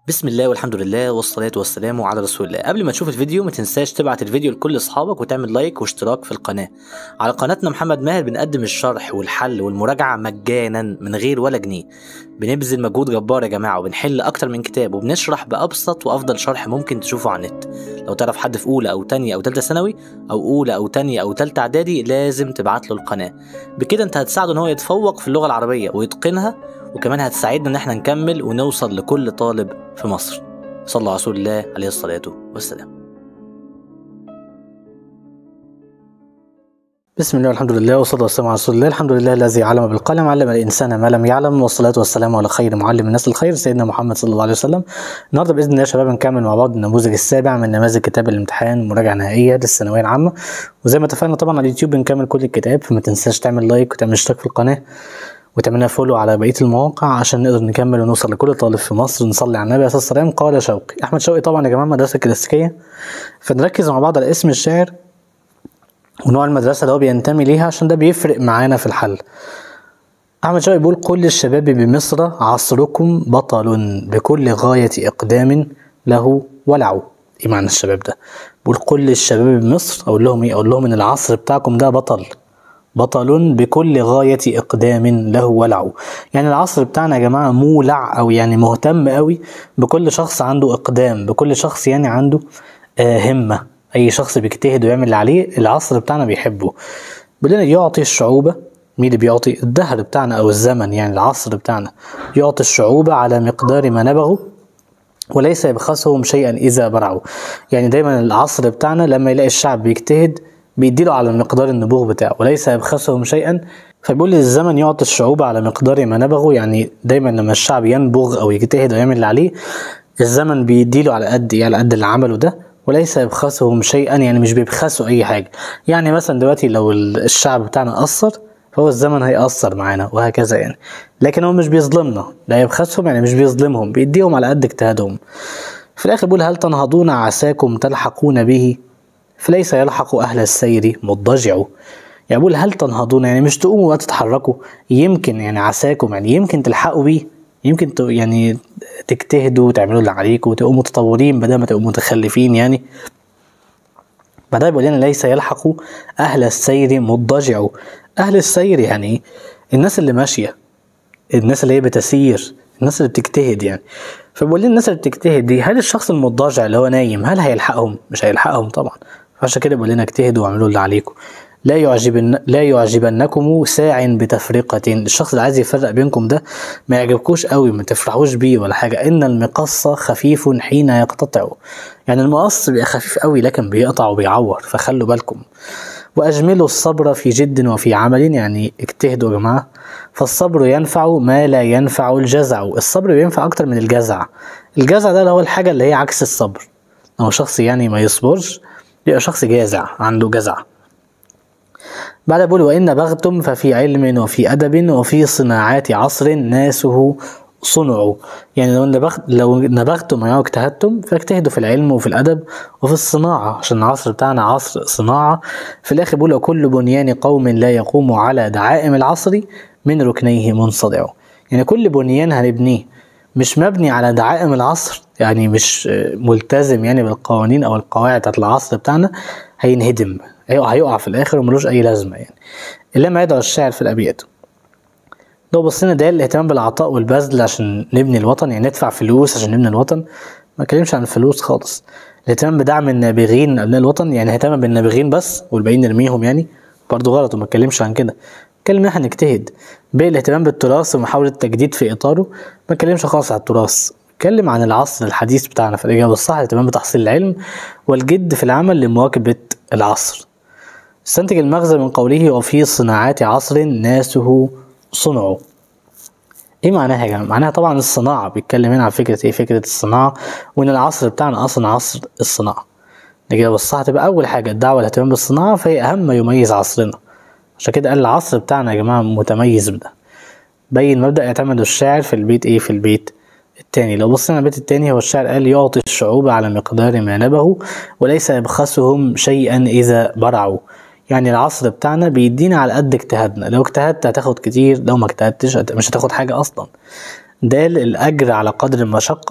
بسم الله والحمد لله والصلاة والسلام على رسول الله قبل ما تشوف الفيديو ما تنساش تبعت الفيديو لكل اصحابك وتعمل لايك واشتراك في القناة على قناتنا محمد ماهر بنقدم الشرح والحل والمراجعة مجانا من غير ولا جنيه بنبذل مجهود جبار يا جماعة وبنحل أكتر من كتاب وبنشرح بأبسط وأفضل شرح ممكن تشوفه على النت لو تعرف حد في أولى أو تانية أو تالتة ثانوي أو أولى أو تانية أو تالتة إعدادي لازم تبعت له القناة بكده أنت هتساعده إن هو يتفوق في اللغة العربية ويتقنها وكمان هتساعدنا إن احنا نكمل ونوصل لكل طالب في مصر صلى الله على رسول الله عليه الصلاة والسلام بسم الله والحمد لله والصلاة والسلام على رسول الله الحمد لله الذي علم بالقلم علم الإنسان ما لم يعلم والصلاة والسلام على خير معلم الناس الخير سيدنا محمد صلى الله عليه وسلم النهارده بإذن الله يا شباب نكمل مع بعض النموذج السابع من نماذج كتاب الامتحان مراجعة نهائية للثانوية العامة وزي ما اتفقنا طبعا على اليوتيوب بنكمل كل الكتاب فما تنساش تعمل لايك وتعمل اشتراك في القناة وتعملنا فولو على بقيه المواقع عشان نقدر نكمل ونوصل لكل طالب في مصر نصلي على النبي عليه الصلاه والسلام قال شوقي احمد شوقي طبعا يا جماعه مدرسه كلاسيكيه فنركز مع بعض على اسم الشاعر ونوع المدرسه اللي هو بينتمي ليها عشان ده بيفرق معانا في الحل احمد شوقي بيقول كل الشباب بمصر عصركم بطل بكل غايه اقدام له ولعوا ايه معنى الشباب ده بيقول كل الشباب بمصر اقول لهم ايه اقول لهم ان العصر بتاعكم ده بطل بطل بكل غاية إقدام له ولعه يعني العصر بتاعنا يا جماعة مولع أو يعني مهتم قوي بكل شخص عنده إقدام بكل شخص يعني عنده آه همة أي شخص بيجتهد ويعمل اللي عليه العصر بتاعنا بيحبه بدنا يعطي الشعوبة مين اللي بيعطي الدهر بتاعنا أو الزمن يعني العصر بتاعنا يعطي الشعوبة على مقدار ما نبغوا وليس يبخسهم شيئا إذا برعوا يعني دايما العصر بتاعنا لما يلاقي الشعب بيجتهد بيديله على مقدار النبوغ بتاعه وليس يبخسهم شيئا فبيقول الزمن يعطي الشعوب على مقدار ما نبغوا يعني دايما لما الشعب ينبغ او يجتهد ويعمل اللي عليه الزمن بيديله على قد ايه على قد اللي عمله ده وليس يبخسهم شيئا يعني مش بيبخسوا اي حاجه يعني مثلا دلوقتي لو الشعب بتاعنا قصر فهو الزمن هيأثر معانا وهكذا يعني لكن هو مش بيظلمنا لا يبخسهم يعني مش بيظلمهم بيديهم على قد اجتهادهم في الاخر بيقول هل تنهضون عساكم تلحقون به فليس يلحق أهل السير مضجع يعني بقول هل تنهضون يعني مش تقوموا وتتحركوا يمكن يعني عساكم يعني يمكن تلحقوا بيه يمكن يعني تجتهدوا وتعملوا اللي عليكم وتبقوا متطورين بدل ما تبقوا متخلفين يعني بعدها بيقول لنا ليس يلحق أهل السير مضجع أهل السير يعني الناس اللي ماشية الناس اللي هي بتسير الناس اللي بتجتهد يعني فبقول لنا الناس اللي بتجتهد دي هل الشخص المضجع اللي هو نايم هل هيلحقهم مش هيلحقهم طبعا فعشان كده بقول لنا اجتهدوا واعملوا اللي عليكم لا يعجبن لا يعجبنكم ساع بتفرقة الشخص اللي عايز يفرق بينكم ده ما يعجبكوش قوي ما تفرحوش بيه ولا حاجة إن المقص خفيف حين يقتطع يعني المقص بيبقى خفيف قوي لكن بيقطع وبيعور فخلوا بالكم وأجملوا الصبر في جد وفي عمل يعني اجتهدوا يا جماعة فالصبر ينفع ما لا ينفع الجزع الصبر بينفع أكتر من الجزع الجزع ده اللي هو الحاجة اللي هي عكس الصبر لو شخص يعني ما يصبرش يبقى شخص جازع عنده جزع بعد بقول وإن بغتم ففي علم وفي أدب وفي صناعات عصر ناسه صنعوا يعني لو نبغت لو نبغتم يعني اجتهدتم فاجتهدوا في العلم وفي الادب وفي الصناعه عشان العصر بتاعنا عصر صناعه في الاخر بيقول وكل بنيان قوم لا يقوم على دعائم العصر من ركنيه منصدع يعني كل بنيان هنبنيه مش مبني على دعائم العصر يعني مش ملتزم يعني بالقوانين او القواعد بتاعت العصر بتاعنا هينهدم هيقع في الاخر وملوش اي لازمه يعني الا ما يدعو الشاعر في الابيات لو بصينا ده الاهتمام بالعطاء والبذل عشان نبني الوطن يعني ندفع فلوس عشان نبني الوطن ما اتكلمش عن الفلوس خالص الاهتمام بدعم النابغين ابناء الوطن يعني اهتمام بالنابغين بس والباقيين نرميهم يعني برضه غلط وما اتكلمش عن كده اتكلم ان احنا نجتهد باقي الاهتمام بالتراث ومحاولة التجديد في اطاره ما اتكلمش خالص على التراث اتكلم عن العصر الحديث بتاعنا في الاجابه الصح الاهتمام بتحصيل العلم والجد في العمل لمواكبه العصر استنتج المغزى من قوله وفي صناعات عصر ناسه صنعوا ايه معناها يا جماعه؟ معناها طبعا الصناعه بيتكلم هنا عن فكره ايه؟ فكره الصناعه وان العصر بتاعنا اصلا عصر الصناعه. الاجابه الصح تبقى اول حاجه الدعوه والاهتمام بالصناعه فهي اهم ما يميز عصرنا. عشان كده قال العصر بتاعنا يا جماعه متميز بده. بين مبدا يعتمد الشاعر في البيت ايه؟ في البيت التاني لو بصينا على البيت التاني هو الشاعر قال يعطي الشعوب على مقدار ما نبغوا وليس يبخسهم شيئا اذا برعوا يعني العصر بتاعنا بيدينا على قد اجتهادنا لو اجتهدت هتاخد كتير لو ما اجتهدتش مش هتاخد حاجة أصلا ده الأجر على قدر المشقة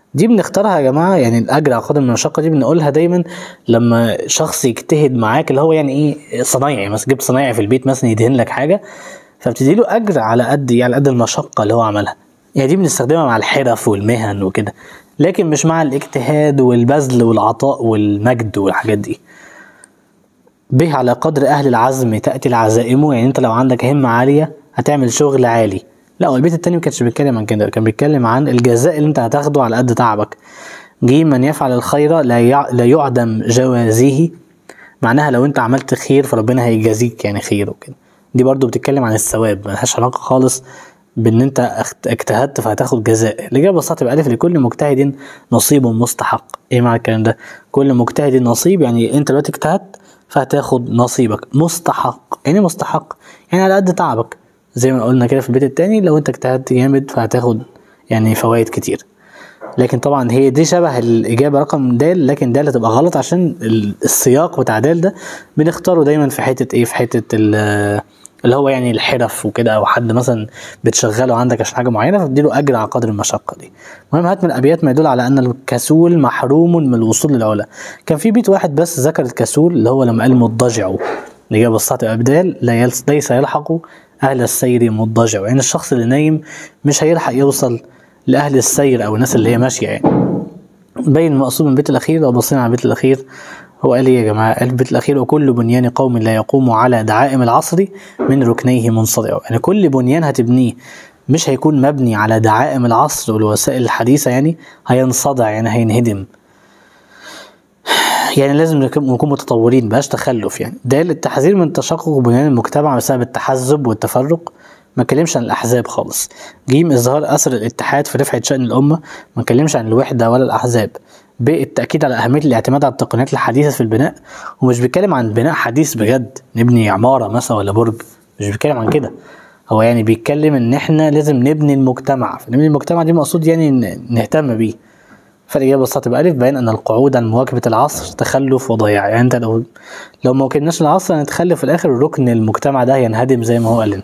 دي بنختارها يا جماعه يعني الاجر على قدر من المشقه دي بنقولها دايما لما شخص يجتهد معاك اللي هو يعني ايه صنايعي مثلا جبت صنايعي في البيت مثلا يدهن لك حاجه فبتدي له اجر على قد على قد المشقه اللي هو عملها يعني دي بنستخدمها مع الحرف والمهن وكده لكن مش مع الاجتهاد والبذل والعطاء والمجد والحاجات دي به على قدر أهل العزم تأتي العزائم يعني أنت لو عندك همة عالية هتعمل شغل عالي لا هو البيت التاني ما كانش بيتكلم عن كده كان بيتكلم عن الجزاء اللي أنت هتاخده على قد تعبك جيم من يفعل الخير لا يع... لا يعدم جوازه معناها لو أنت عملت خير فربنا هيجازيك يعني خير وكده دي برضو بتتكلم عن الثواب ملهاش علاقة خالص بان انت اخت- اجتهدت فهتاخد جزاء الاجابه ببساطه يبقى الف لكل مجتهد نصيب مستحق ايه معنى الكلام ده كل مجتهد نصيب يعني انت دلوقتي اجتهدت فهتاخد نصيبك مستحق يعني إيه مستحق يعني على قد تعبك زي ما قلنا كده في البيت التاني لو انت اجتهدت جامد فهتاخد يعني فوائد كتير لكن طبعا هي دي شبه الاجابه رقم د لكن د هتبقى غلط عشان ال- السياق بتاع د ده بنختاره دايما في حته ايه في حته ال- اللي هو يعني الحرف وكده او حد مثلا بتشغله عندك عشان حاجه معينه فتديله اجر على قدر المشقه دي المهم هات من الابيات ما يدل على ان الكسول محروم من الوصول للعلا كان في بيت واحد بس ذكر الكسول اللي هو لما قال مضجع الاجابه الصح تبقى بدال لا يلس ليس يلحق اهل السير مضجع يعني الشخص اللي نايم مش هيلحق يوصل لاهل السير او الناس اللي هي ماشيه يعني بين المقصود من البيت الاخير لو بصينا على البيت الاخير هو قال ايه يا جماعه قال البيت الاخير وكل بنيان قوم لا يقوم على دعائم العصر من ركنيه منصدع يعني كل بنيان هتبنيه مش هيكون مبني على دعائم العصر والوسائل الحديثه يعني هينصدع يعني هينهدم يعني لازم نكون نكون متطورين مبقاش تخلف يعني ده التحذير من تشقق بنيان المجتمع بسبب التحزب والتفرق ما نتكلمش عن الاحزاب خالص جيم اظهار اثر الاتحاد في رفعه شان الامه ما نتكلمش عن الوحده ولا الاحزاب ب التاكيد على اهميه الاعتماد على التقنيات الحديثه في البناء ومش بيتكلم عن بناء حديث بجد نبني عماره مثلا ولا برج مش بيتكلم عن كده هو يعني بيتكلم ان احنا لازم نبني المجتمع فنبني المجتمع دي مقصود يعني ن- نهتم بيه فالإجابة الصح تبقى ألف بيان أن القعود عن مواكبة العصر تخلف وضياع يعني أنت لو لو ما واكبناش العصر هنتخلف في الآخر ركن المجتمع ده هينهدم زي ما هو قال لنا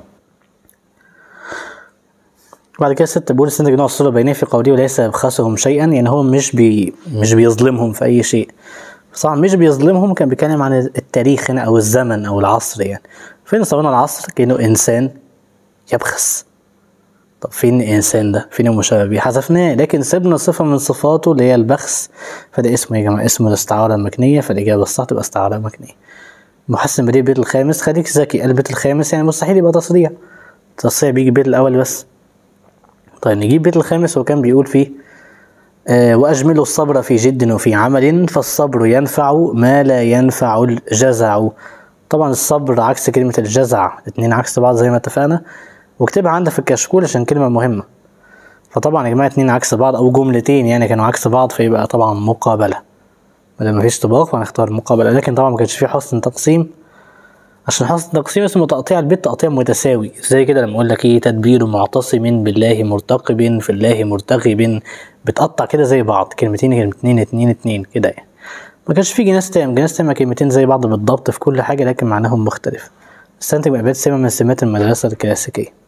بعد كده ستة بيقول استنتج نوع الصلة بينيه في قوله وليس يبخسهم شيئا يعني هو مش بي مش بيظلمهم في أي شيء طبعا مش بيظلمهم كان بيتكلم عن التاريخ هنا أو الزمن أو العصر يعني فين صورنا العصر كأنه إنسان يبخس طب فين الانسان ده فين المشابه بيه حذفناه لكن سيبنا صفه من صفاته اللي هي البخس فده اسمه يا جماعه اسمه الاستعاره المكنيه فالاجابه الصح تبقى استعاره مكنيه محسن بديل البيت الخامس خليك ذكي البيت الخامس يعني مستحيل يبقى تصريع التصريع بيجي البيت الاول بس طيب نجيب البيت الخامس هو كان بيقول فيه آه واجملوا الصبر في جد وفي عمل فالصبر ينفع ما لا ينفع الجزع طبعا الصبر عكس كلمه الجزع الاتنين عكس بعض زي ما اتفقنا واكتبها عندك في الكشكول عشان كلمة مهمة فطبعا يا جماعة اتنين عكس بعض أو جملتين يعني كانوا عكس بعض فيبقى طبعا مقابلة ما مفيش طباق فهنختار مقابلة لكن طبعا ما كانش فيه حسن تقسيم عشان حسن تقسيم اسمه تقطيع البيت تقطيع متساوي زي كده لما اقول لك ايه تدبير معتصم بالله مرتقب في الله مرتغب بتقطع كده زي بعض كلمتين كلمتين اتنين اتنين كده يعني ما كانش فيه جناس تام جناس تام كلمتين زي بعض بالضبط في كل حاجة لكن معناهم مختلف استنتج بقى سمة من سمات المدرسة الكلاسيكية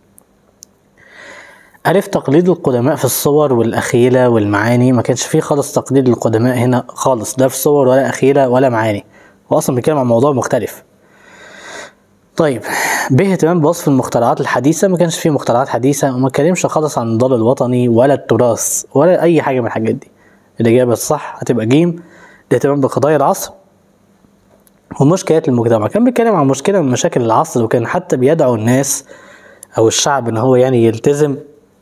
ألف تقليد القدماء في الصور والأخيلة والمعاني ما كانش فيه خالص تقليد القدماء هنا خالص لا في صور ولا أخيلة ولا معاني هو أصلا بيتكلم عن موضوع مختلف طيب به اهتمام بوصف المخترعات الحديثة ما كانش فيه مخترعات حديثة وما اتكلمش خالص عن النضال الوطني ولا التراث ولا أي حاجة من الحاجات دي الإجابة الصح هتبقى جيم الاهتمام بقضايا العصر ومشكلات المجتمع كان بيتكلم عن مشكلة من مشاكل العصر وكان حتى بيدعو الناس أو الشعب إن هو يعني يلتزم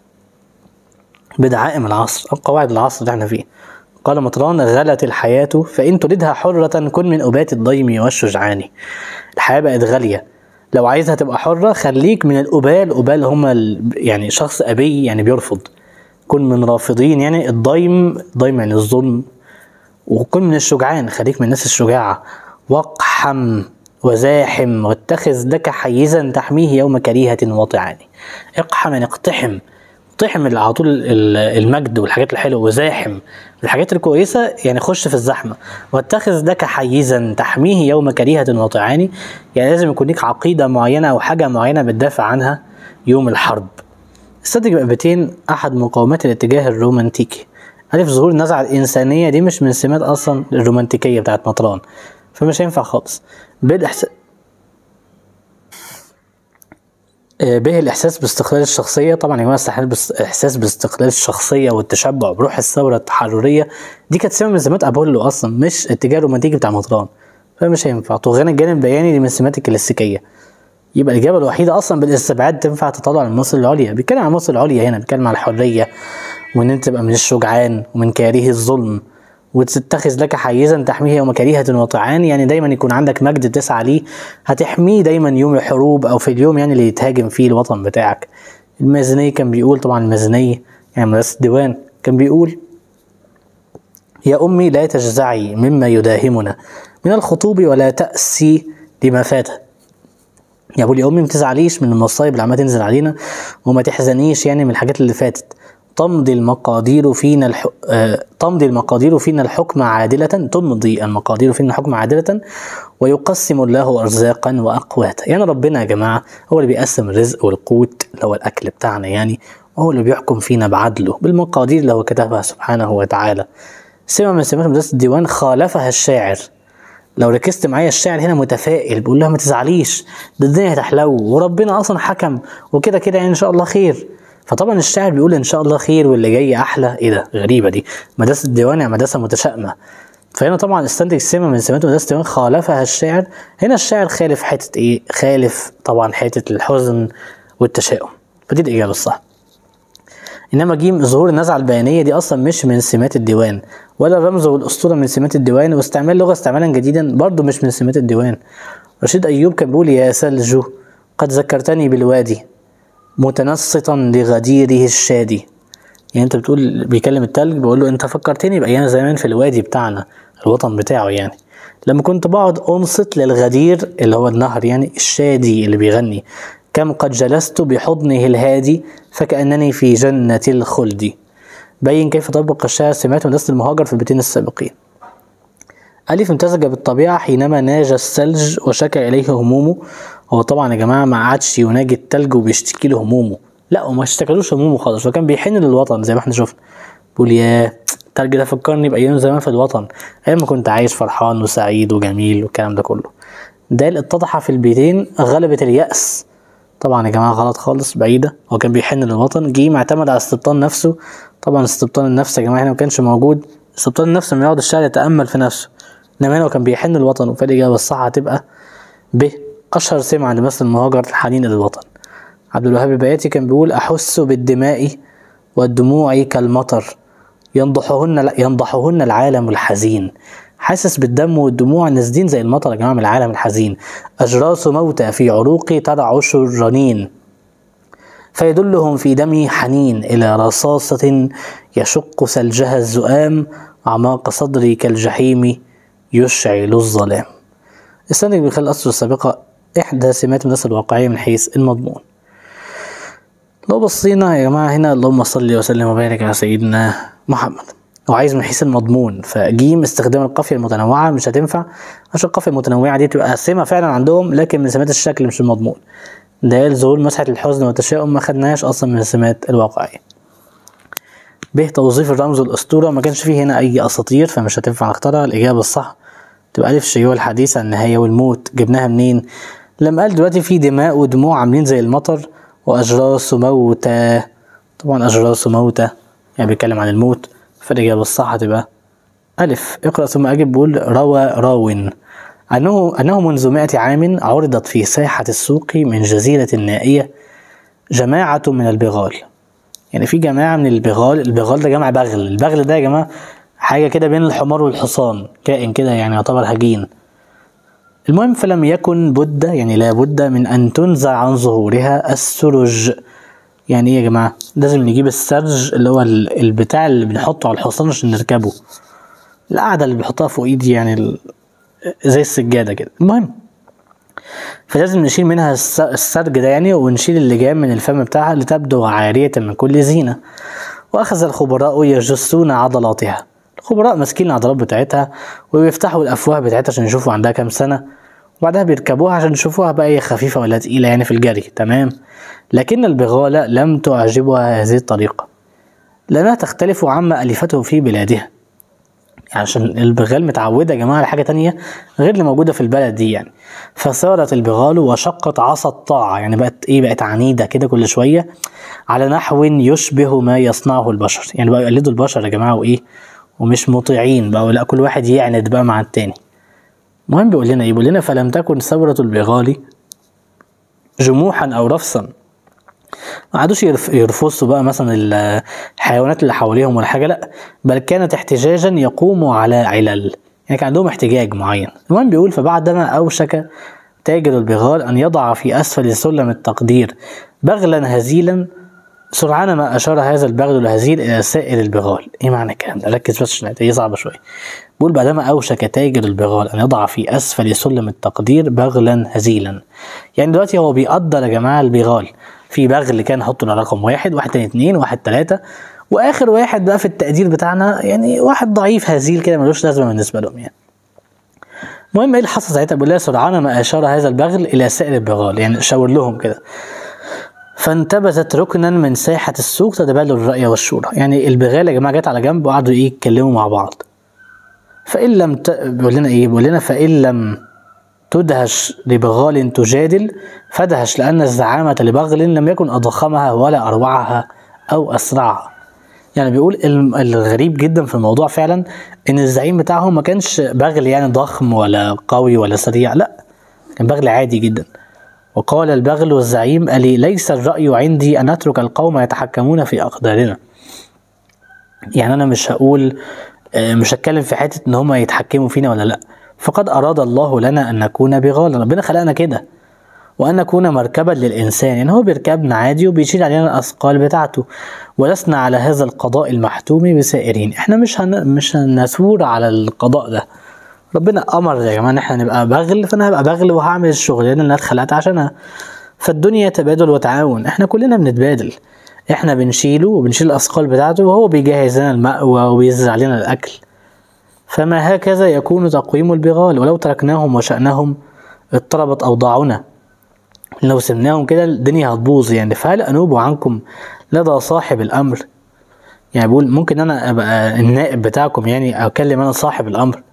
بدعائم العصر أو قواعد العصر اللي احنا فيه قال مطران غلت الحياة فإن تريدها حرة كن من أبات الضيم والشجعان الحياة بقت غالية لو عايزها تبقى حرة خليك من الأباء الأباء اللي هم ال- يعني شخص أبي يعني بيرفض كن من رافضين يعني الضيم ضيم يعني الظلم وكن من الشجعان خليك من الناس الشجاعة واقحم وزاحم واتخذ لك حيزا تحميه يوم كريهة وطعان اقحم يعني اقتحم اقتحم على طول ال- المجد والحاجات الحلوة وزاحم الحاجات الكويسة يعني خش في الزحمة واتخذ لك حيزا تحميه يوم كريهة وطعان يعني لازم يكون ليك عقيدة معينة أو حاجة معينة بتدافع عنها يوم الحرب استنتج بقى بيتين أحد مقاومات الاتجاه الرومانتيكي ألف ظهور النزعة الإنسانية دي مش من سمات أصلا الرومانتيكية بتاعت مطران فمش هينفع خالص ب الإحساس ب الإحساس باستقلال الشخصية طبعا يا جماعة استحلال بس إحساس باستقلال الشخصية والتشبع بروح الثورة التحررية دي كانت سمة من سمات أبولو أصلا مش اتجاه الرومانتيكي بتاع مطران فمش هينفع طغيان الجانب البياني دي من السمات الكلاسيكية يبقى الإجابة الوحيدة أصلا بالاستبعاد تنفع تطلع المصر العليا بيتكلم عن المصر العليا هنا بيتكلم عن الحرية وإن أنت تبقى من الشجعان ومن كاره الظلم وتتخذ لك حيزا تحميه يوم كريهة وطعان يعني دايما يكون عندك مجد تسعى ليه هتحميه دايما يوم الحروب أو في اليوم يعني اللي يتهاجم فيه الوطن بتاعك المازنية كان بيقول طبعا المازنية يعني مدرسة الديوان كان بيقول يا أمي لا تجزعي مما يداهمنا من الخطوب ولا تأسي لما فات يا ابو يا امي ما تزعليش من المصايب اللي عماله تنزل علينا وما تحزنيش يعني من الحاجات اللي فاتت تمضي المقادير فينا الح... آه... تمضي المقادير فينا الحكم عادلة تمضي المقادير فينا الحكم عادلة ويقسم الله أرزاقا وأقواتا يعني ربنا يا جماعة هو اللي بيقسم الرزق والقوت اللي هو الأكل بتاعنا يعني وهو اللي بيحكم فينا بعدله بالمقادير اللي هو كتبها سبحانه وتعالى سمة من سمات مدرسة الديوان خالفها الشاعر لو ركزت معايا الشاعر هنا متفائل بيقول لها ما تزعليش ده الدنيا هتحلو وربنا اصلا حكم وكده كده يعني ان شاء الله خير فطبعا الشاعر بيقول ان شاء الله خير واللي جاي احلى ايه ده غريبه دي مدرسه الديوان يعني مدرسه متشائمه فهنا طبعا استنتج سمه من سمات مدرسه الديوان خالفها الشاعر هنا الشاعر خالف حته ايه خالف طبعا حته الحزن والتشاؤم فدي الاجابه الصح انما جيم ظهور النزعه البيانيه دي اصلا مش من سمات الديوان ولا الرمز والاسطوره من سمات الديوان واستعمال لغه استعمالا جديدا برضه مش من سمات الديوان رشيد ايوب كان بيقول يا ثلج قد ذكرتني بالوادي متنصتا لغديره الشادي يعني انت بتقول بيكلم التلج بقول له انت فكرتني بايام زمان في الوادي بتاعنا الوطن بتاعه يعني لما كنت بقعد انصت للغدير اللي هو النهر يعني الشادي اللي بيغني كم قد جلست بحضنه الهادي فكأنني في جنة الخلد بين كيف طبق الشاعر سمات مدرسة المهاجر في البيتين السابقين ألف امتزج بالطبيعة حينما ناجى الثلج وشكى إليه همومه هو طبعا يا جماعة ما قعدش يناجي التلج وبيشتكي له همومه لا وما اشتكلوش همومه خالص وكان بيحن للوطن زي ما احنا شفنا بيقول يا التلج ده فكرني بأيام زمان في الوطن أيام ما كنت عايش فرحان وسعيد وجميل والكلام ده كله ده اللي اتضح في البيتين غلبة اليأس طبعا يا جماعه غلط خالص بعيده هو كان بيحن للوطن جه معتمد على استبطان نفسه طبعا استبطان النفس يا جماعه هنا ما كانش موجود استبطان النفس لما يقعد الشاعر يتامل في نفسه انما هنا هو كان بيحن للوطن فالاجابه الصح هتبقى ب اشهر سمه عند مثل المهاجر الحنين للوطن عبد الوهاب البياتي كان بيقول احس بالدماء والدموع كالمطر ينضحهن ينضحهن العالم الحزين حاسس بالدم والدموع نازلين زي المطر يا جماعه من العالم الحزين اجراس موتى في عروقي ترعش الرنين فيدلهم في دمي حنين الى رصاصه يشق ثلجها الزؤام اعماق صدري كالجحيم يشعل الظلام استنتج من خلال الاسطر السابقه احدى سمات الناس الواقعيه من حيث المضمون لو بصينا يا جماعه هنا اللهم صل وسلم وبارك على سيدنا محمد هو عايز من حيث المضمون فجيم استخدام القافيه المتنوعه مش هتنفع عشان القافيه المتنوعه دي تبقى سمه فعلا عندهم لكن من سمات الشكل مش المضمون ده ظهور مسحه الحزن والتشاؤم ما خدناهاش اصلا من السمات الواقعيه ب توظيف الرمز والاسطوره ما كانش فيه هنا اي اساطير فمش هتنفع نختارها الاجابه الصح تبقى الف شيوع الحديث عن النهايه والموت جبناها منين لما قال دلوقتي في دماء ودموع عاملين زي المطر واجراس موتى طبعا اجراس موتى يعني بيتكلم عن الموت فالإجابة الصح هتبقى ألف اقرأ ثم أجب بقول روى راو أنه أنه منذ مائة عام عرضت في ساحة السوق من جزيرة نائية جماعة من البغال يعني في جماعة من البغال البغال ده جمع بغل البغل ده يا جماعة حاجة كده بين الحمار والحصان كائن كده يعني يعتبر هجين المهم فلم يكن بد يعني لا بد من أن تنزع عن ظهورها السرج يعني ايه يا جماعه لازم نجيب السرج اللي هو البتاع اللي بنحطه على الحصان عشان نركبه القعده اللي بنحطها فوق ايدي يعني زي السجاده كده المهم فلازم نشيل منها السرج ده يعني ونشيل اللجام من الفم بتاعها لتبدو عارية من كل زينة وأخذ الخبراء يجسون عضلاتها الخبراء ماسكين العضلات بتاعتها وبيفتحوا الأفواه بتاعتها عشان يشوفوا عندها كام سنة وبعدها بيركبوها عشان يشوفوها بقى هي خفيفة ولا تقيلة يعني في الجري تمام لكن البغالة لم تعجبها هذه الطريقة لأنها تختلف عما ألفته في بلادها يعني عشان البغال متعودة يا جماعة على حاجة تانية غير اللي موجودة في البلد دي يعني فثارت البغال وشقت عصا الطاعة يعني بقت ايه بقت عنيدة كده كل شوية على نحو يشبه ما يصنعه البشر يعني بقوا يقلدوا البشر يا جماعة وايه ومش مطيعين بقوا لا كل واحد يعند بقى مع التاني المهم بيقول لنا ايه بيقول لنا فلم تكن ثورة البغال جموحا او رفصا ما عادوش يرف- يرفصوا بقى مثلا ال- الحيوانات اللي حواليهم ولا حاجه لا بل كانت احتجاجا يقوم على علل يعني كان عندهم احتجاج معين المهم بيقول فبعدما اوشك تاجر البغال ان يضع في اسفل سلم التقدير بغلا هزيلا سرعان ما اشار هذا البغل الهزيل الى سائر البغال ايه معنى الكلام ده ركز بس عشان هي صعبه شويه بيقول بعدما اوشك تاجر البغال ان يضع في اسفل سلم التقدير بغلا هزيلا يعني دلوقتي هو بيقدر يا جماعه البغال في بغل كان حطه على رقم واحد واحد تاني اتنين واحد تلاته واخر واحد بقى في التقدير بتاعنا يعني واحد ضعيف هزيل كده ملوش لازمه بالنسبه لهم يعني المهم ايه اللي حصل ساعتها بيقول لها سرعان ما اشار هذا البغل الى سائر البغال يعني شاور لهم كده فانتبذت ركنا من ساحة السوق تتبادل الرأي والشورى يعني البغال يا جماعة جت على جنب وقعدوا ايه يتكلموا مع بعض فإن لم ت... بيقول لنا ايه بيقول لنا فإن لم تدهش لبغال تجادل فدهش لأن الزعامة لبغل لم يكن أضخمها ولا أروعها أو أسرعها يعني بيقول الم- الغريب جدا في الموضوع فعلا ان الزعيم بتاعهم ما كانش بغل يعني ضخم ولا قوي ولا سريع لا كان بغل عادي جدا وقال البغل والزعيم ألي ليس الرأي عندي أن أترك القوم يتحكمون في أقدارنا يعني أنا مش هقول آه، مش هتكلم في حتة إن هما يتحكموا فينا ولا لأ فقد أراد الله لنا أن نكون بغالا ربنا خلقنا كده وأن نكون مركبا للإنسان يعني هو بيركبنا عادي وبيشيل علينا الأثقال بتاعته ولسنا على هذا القضاء المحتوم بسائرين احنا مش هن... مش هنثور على القضاء ده ربنا أمر يا جماعة إن احنا نبقى بغل فأنا هبقى بغل وهعمل الشغلانة اللي أنا اتخلقت عشانها فالدنيا تبادل وتعاون احنا كلنا بنتبادل احنا بنشيله وبنشيل الأثقال بتاعته وهو بيجهز لنا المأوى وبيزرع لنا الأكل فما هكذا يكون تقويم البغال ولو تركناهم وشأنهم اضطربت أوضاعنا لو سبناهم كده الدنيا هتبوظ يعني فهل أنوب عنكم لدى صاحب الأمر يعني بقول ممكن أنا أبقى النائب بتاعكم يعني أكلم أنا صاحب الأمر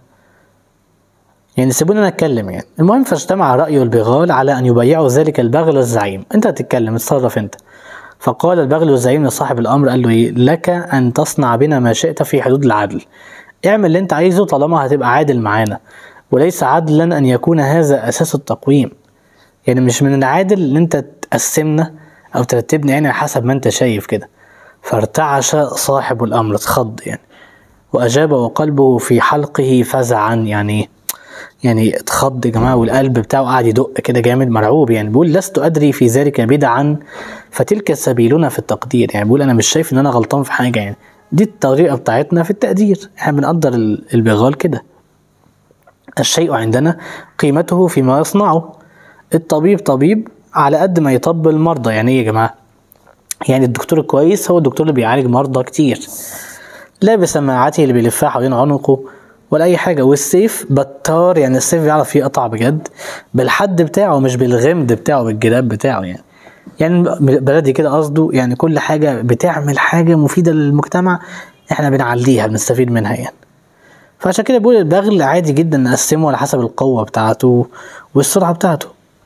يعني سيبوني انا اتكلم يعني المهم فاجتمع رأي البغال على ان يبيعوا ذلك البغل الزعيم انت هتتكلم اتصرف انت فقال البغل الزعيم لصاحب الامر قال له ايه لك ان تصنع بنا ما شئت في حدود العدل اعمل اللي انت عايزه طالما هتبقى عادل معانا وليس عدلا ان يكون هذا اساس التقويم يعني مش من العادل ان انت تقسمنا او ترتبنا يعني حسب ما انت شايف كده فارتعش صاحب الامر اتخض يعني واجاب وقلبه في حلقه فزعا يعني يعني اتخض يا جماعه والقلب بتاعه قاعد يدق كده جامد مرعوب يعني بيقول لست ادري في ذلك بدعا فتلك سبيلنا في التقدير يعني بيقول انا مش شايف ان انا غلطان في حاجه يعني دي الطريقه بتاعتنا في التقدير احنا بنقدر ال- البغال كده الشيء عندنا قيمته فيما يصنعه الطبيب طبيب على قد ما يطب المرضى يعني ايه يا جماعه يعني الدكتور الكويس هو الدكتور اللي بيعالج مرضى كتير لا بسماعته اللي بيلفها حوالين عنقه ولا اي حاجه والسيف بتار يعني السيف بيعرف يقطع بجد بالحد بتاعه مش بالغمد بتاعه بالجراب بتاعه يعني يعني بلدي كده قصده يعني كل حاجه بتعمل حاجه مفيده للمجتمع احنا بنعليها بنستفيد منها يعني فعشان كده بقول البغل عادي جدا نقسمه على حسب القوه بتاعته والسرعه بتاعته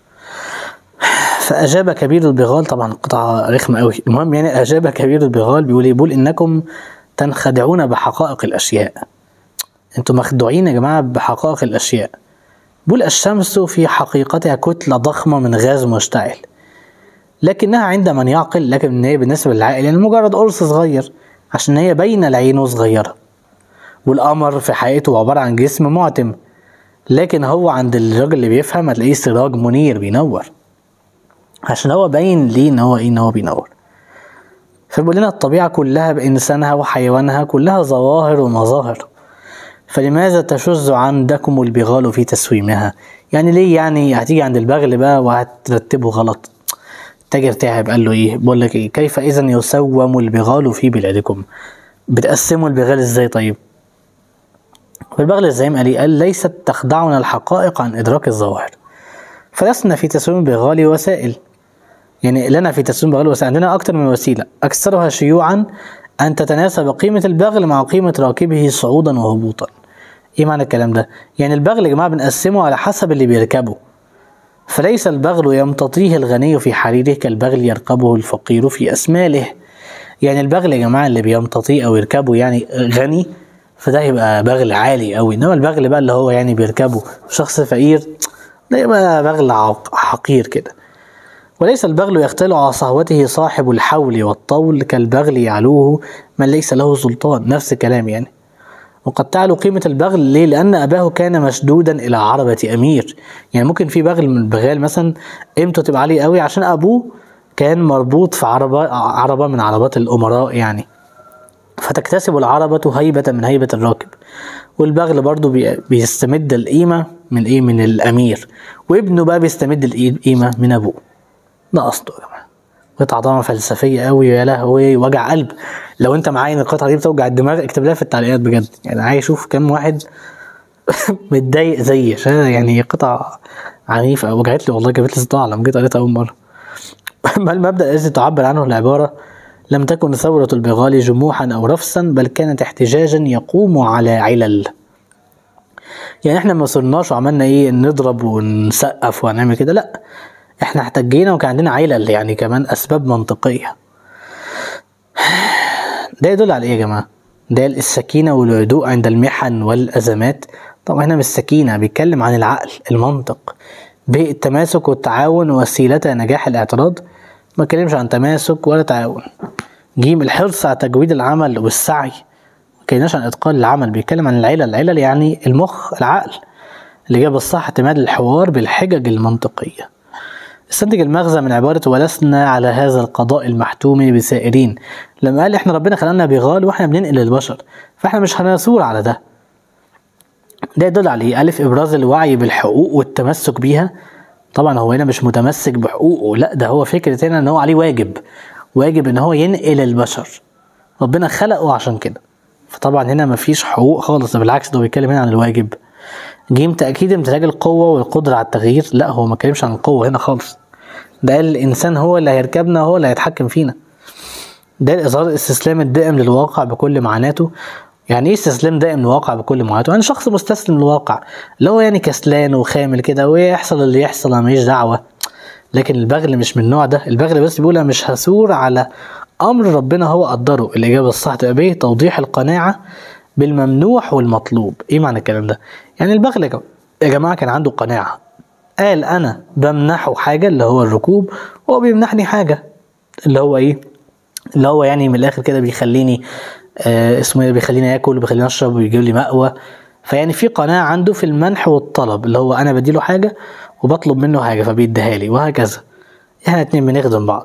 فأجاب كبير البغال طبعا قطعة رخمة قوي المهم يعني أجاب كبير البغال بيقول إيه؟ بيقول إنكم تنخدعون بحقائق الأشياء انتوا مخدوعين يا جماعة بحقائق الأشياء بيقول الشمس في حقيقتها كتلة ضخمة من غاز مشتعل لكنها عند من يعقل لكن هي بالنسبة للعاقل يعني مجرد قرص صغير عشان هي باينة لعينه صغيرة والقمر في حقيقته عبارة عن جسم معتم لكن هو عند الراجل اللي بيفهم هتلاقيه سراج منير بينور عشان هو باين ليه ان هو ايه ان هو بينور فبيقول لنا الطبيعة كلها بإنسانها وحيوانها كلها ظواهر ومظاهر فلماذا تشذ عندكم البغال في تسويمها يعني ليه يعني هتيجي عند البغل بقى وهترتبه غلط التاجر تعب قال له ايه بقول لك ايه كيف اذا يسوم البغال في بلادكم بتقسموا البغال ازاي طيب والبغل الزعيم قال ايه قال ليست تخدعنا الحقائق عن ادراك الظواهر فلسنا في تسويم البغال وسائل يعني لنا في تسويم البغال وسائل عندنا اكتر من وسيله اكثرها شيوعا أن تتناسب قيمة البغل مع قيمة راكبه صعودا وهبوطا إيه معنى الكلام ده؟ يعني البغل يا جماعة بنقسمه على حسب اللي بيركبه فليس البغل يمتطيه الغني في حريره كالبغل يركبه الفقير في أسماله يعني البغل يا جماعة اللي بيمتطيه أو يركبه يعني غني فده يبقى بغل عالي أوي إنما البغل بقى اللي هو يعني بيركبه شخص فقير ده يبقى بغل عق- حقير كده وليس البغل يختل على صهوته صاحب الحول والطول كالبغل يعلوه من ليس له سلطان نفس الكلام يعني وقد تعلو قيمة البغل ليه؟ لأن أباه كان مشدودا إلى عربة أمير يعني ممكن في بغل من البغال مثلا قيمته تبقى عالية قوي عشان أبوه كان مربوط في عربة عربة من عربات الأمراء يعني فتكتسب العربة هيبة من هيبة الراكب والبغل برضو بي- بيستمد القيمة من إيه من الأمير وابنه بقى بيستمد القيمة من أبوه ده أصله يا جماعة قطعة طبعا فلسفية قوي يا لهوي وجع قلب لو انت معايا ان القطعة دي بتوجع الدماغ اكتب لها في التعليقات بجد يعني عايز اشوف كام واحد متضايق زيي عشان يعني قطعة عنيفة وجعت لي والله جابت لي صداع لما جيت قريتها أول مرة ما المبدأ الذي تعبر عنه العبارة لم تكن ثورة البغال جموحا أو رفسا بل كانت احتجاجا يقوم على علل يعني احنا ما صرناش وعملنا ايه نضرب ونسقف ونعمل كده لا احنا احتجينا وكان عندنا علل يعني كمان اسباب منطقيه ده يدل على ايه يا جماعه ده السكينه والهدوء عند المحن والازمات طبعا هنا مش السكينه بيتكلم عن العقل المنطق بالتماسك والتعاون وسيله نجاح الاعتراض ما اتكلمش عن تماسك ولا تعاون جيم الحرص على تجويد العمل والسعي ما اتكلمناش عن اتقان العمل بيتكلم عن العلل العلل يعني المخ العقل الإجابة الصح اعتماد الحوار بالحجج المنطقية استنتج المغزى من عبارة ولسنا على هذا القضاء المحتوم بسائرين لما قال احنا ربنا خلقنا بغال واحنا بننقل البشر فاحنا مش هنثور على ده ده يدل على ايه؟ ألف إبراز الوعي بالحقوق والتمسك بيها طبعا هو هنا مش متمسك بحقوقه لا ده هو فكرة هنا ان هو عليه واجب واجب ان هو ينقل البشر ربنا خلقه عشان كده فطبعا هنا مفيش حقوق خالص ده بالعكس ده بيتكلم هنا عن الواجب جيم تأكيد امتلاك القوة والقدرة على التغيير لا هو ما اتكلمش عن القوة هنا خالص ده قال الإنسان هو اللي هيركبنا هو اللي هيتحكم فينا ده الإظهار الاستسلام الدائم للواقع بكل معاناته يعني ايه استسلام دائم للواقع بكل معاناته يعني شخص مستسلم للواقع اللي هو يعني كسلان وخامل كده ويحصل اللي يحصل انا ماليش دعوه لكن البغل مش من النوع ده البغل بس بيقول انا مش هثور على امر ربنا هو قدره الاجابه الصح تبقى بايه توضيح القناعه بالممنوح والمطلوب ايه معنى الكلام ده يعني البغل يا جماعة- يا جماعه كان عنده قناعه قال انا بمنحه حاجه اللي هو الركوب هو بيمنحني حاجه اللي هو ايه اللي هو يعني من الاخر كده بيخليني آه اسمه ايه بيخليني اكل وبيخليني اشرب ويجيب لي مأوى فيعني في قناعة عنده في المنح والطلب اللي هو انا بديله حاجة وبطلب منه حاجة فبيديها لي وهكذا احنا اتنين بنخدم بعض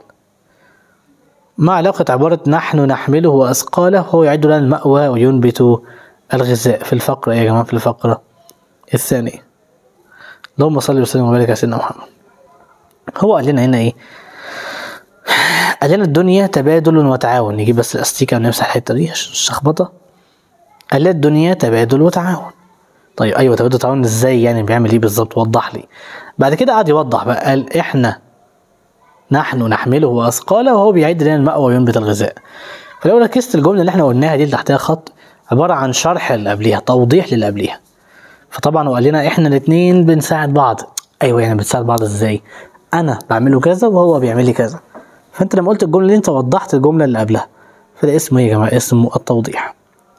ما علاقة عبارة نحن نحمله وأثقاله هو يعد لنا المأوى وينبت الغذاء في الفقرة إيه يا جماعة في الفقرة الثانية اللهم صل وسلم وبارك على سيدنا محمد هو قال لنا هنا ايه قال لنا الدنيا تبادل وتعاون نجيب بس الاستيكه ونمسح الحته دي عشان الشخبطه قال لنا الدنيا تبادل وتعاون طيب ايوه تبادل وتعاون ازاي يعني بيعمل ايه بالظبط وضح لي بعد كده قعد يوضح بقى قال احنا نحن نحمله واثقاله وهو بيعد لنا المأوى وينبت الغذاء فلو ركزت الجمله اللي احنا قلناها دي اللي تحتها خط عباره عن شرح اللي قبليها توضيح للي قبليها فطبعا هو قال لنا احنا الاثنين بنساعد بعض ايوه يعني بنساعد بعض ازاي انا بعمله كذا وهو بيعمل لي كذا فانت لما قلت الجمله دي انت وضحت الجمله اللي قبلها فده اسمه ايه يا جماعه اسمه التوضيح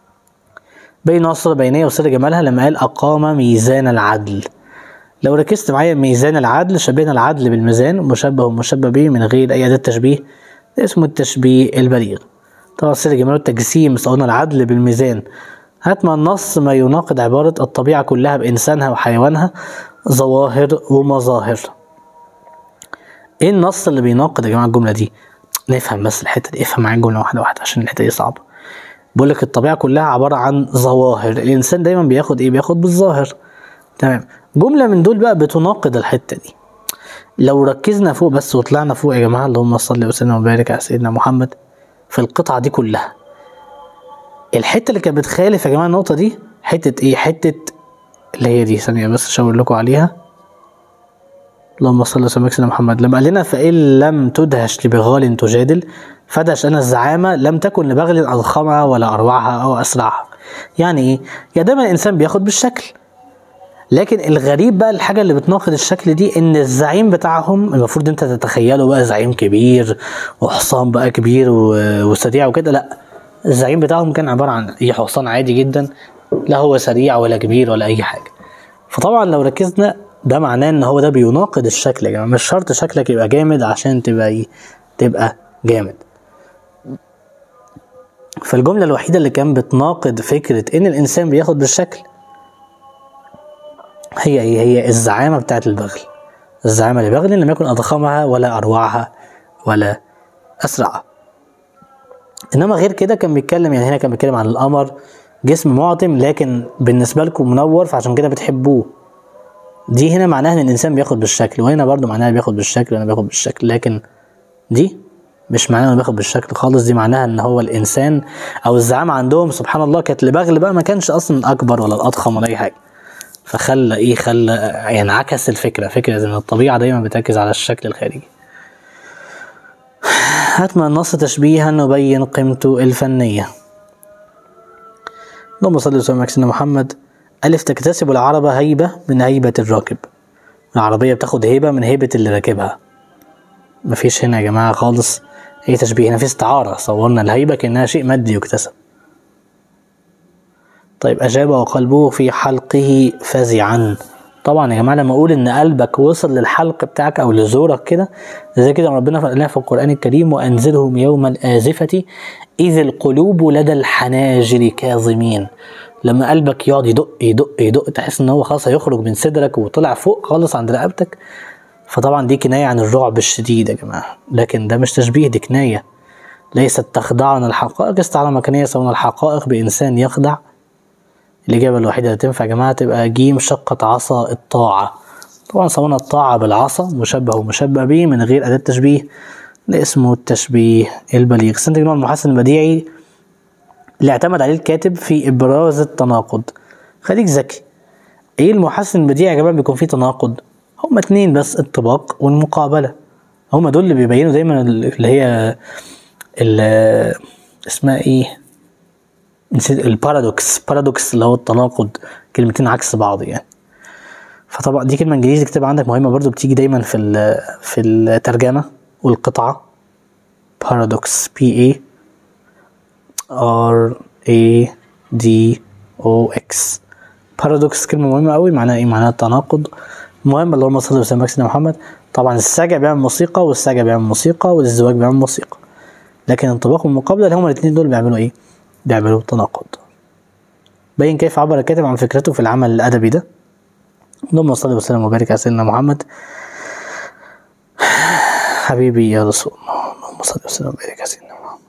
بين نصر بينيه وسر جمالها لما قال اقام ميزان العدل لو ركزت معايا ميزان العدل شبهنا العدل بالميزان مشبه ومشبه به من غير اي اداه تشبيه ده اسمه التشبيه البليغ طبعا سر جماله التجسيم قلنا العدل بالميزان هات مع النص ما يناقض عبارة الطبيعة كلها بإنسانها وحيوانها ظواهر ومظاهر ايه النص اللي بيناقض يا جماعة الجملة دي نفهم بس الحتة دي افهم معايا الجملة واحدة واحدة عشان الحتة دي صعبة بقول لك الطبيعة كلها عبارة عن ظواهر الإنسان دايما بياخد ايه بياخد بالظاهر تمام جملة من دول بقى بتناقض الحتة دي لو ركزنا فوق بس وطلعنا فوق يا جماعة اللهم صل وسلم وبارك على سيدنا محمد في القطعة دي كلها الحته اللي كانت بتخالف يا جماعه النقطه دي حته ايه حته اللي هي دي ثانيه بس اشاور لكم عليها اللهم صل وسلم على سيدنا محمد لما قال لنا فان لم تدهش لبغال تجادل فتش أن الزعامة لم تكن لبغل أضخمها ولا أروعها أو أسرعها يعني إيه؟ يعني دايما الإنسان بياخد بالشكل لكن الغريب بقى الحاجة اللي بتناقض الشكل دي إن الزعيم بتاعهم المفروض أنت تتخيله بقى زعيم كبير وحصان بقى كبير و- وسريع وكده لأ الزعيم بتاعهم كان عبارة عن إيه حصان عادي جدا لا هو سريع ولا كبير ولا أي حاجة فطبعا لو ركزنا ده معناه ان هو ده بيناقض الشكل يا جماعه مش شرط شكلك يبقى جامد عشان تبقى ايه تبقى جامد فالجمله الوحيده اللي كان بتناقض فكره ان الانسان بياخد بالشكل هي ايه هي الزعامه بتاعت البغل الزعامه لبغل لم يكن اضخمها ولا اروعها ولا اسرعها انما غير كده كان بيتكلم يعني هنا كان بيتكلم عن القمر جسم معتم لكن بالنسبه لكم منور فعشان كده بتحبوه دي هنا معناها ان الانسان بياخد بالشكل وهنا برضو معناها بياخد بالشكل وانا بياخد بالشكل لكن دي مش معناها انه بياخد بالشكل خالص دي معناها ان هو الانسان او الزعامه عندهم سبحان الله كانت لبغل بقى ما كانش اصلا الاكبر ولا الاضخم ولا اي حاجه فخلى ايه خلى يعني عكس الفكره فكره ان الطبيعه دايما بتركز على الشكل الخارجي هاتنا النص تشبيها نبين قيمته الفنيه اللهم صل وسلم على سيدنا محمد ألف تكتسب العربة هيبة من هيبة الراكب العربية بتاخد هيبة من هيبة اللي راكبها مفيش هنا يا جماعة خالص أي تشبيه هنا في استعارة صورنا الهيبة كأنها شيء مادي يكتسب طيب أجاب وقلبه في حلقه فزعا طبعا يا جماعة لما أقول إن قلبك وصل للحلق بتاعك أو لزورك كده زي كده ربنا قال لنا في القرآن الكريم وأنزلهم يوم الآزفة إذ القلوب لدى الحناجر كاظمين لما قلبك يقعد يدق يدق يدق تحس إن هو خلاص هيخرج من صدرك وطلع فوق خالص عند رقبتك فطبعا دي كناية عن الرعب الشديد يا جماعة لكن ده مش تشبيه دي كناية ليست تخدعنا الحقائق استعارة مكانية سواء الحقائق بإنسان يخدع الإجابة الوحيدة اللي تنفع يا جماعة تبقى جيم شقة عصا الطاعة طبعا صورنا الطاعة بالعصا مشبه ومشبه به من غير أداة تشبيه ده اسمه التشبيه البليغ سنتج نوع المحسن البديعي اللي اعتمد عليه الكاتب في إبراز التناقض خليك ذكي ايه المحسن البديعي يا جماعة بيكون فيه تناقض هما اتنين بس الطباق والمقابلة هما دول اللي بيبينوا دايما اللي هي ال- اسمها ايه نسيت البارادوكس بارادوكس اللي هو التناقض كلمتين عكس بعض يعني فطبعا دي كلمه انجليزي اكتبها عندك مهمه برضو بتيجي دايما في ال- في الترجمه والقطعه بارادوكس بي اي ار اي دي او اكس بارادوكس كلمه مهمه قوي معناها ايه معناها التناقض المهم اللهم صل وسلم على سيدنا محمد طبعا السجع بيعمل موسيقى والسجع بيعمل موسيقى والازدواج بيعمل موسيقى لكن الانطباق والمقابله اللي هما الاثنين دول بيعملوا ايه بيعملوا تناقض بين كيف عبر الكاتب عن فكرته في العمل الادبي ده اللهم صل وسلم وبارك على سيدنا محمد حبيبي يا رسول الله اللهم صل وسلم وبارك على سيدنا محمد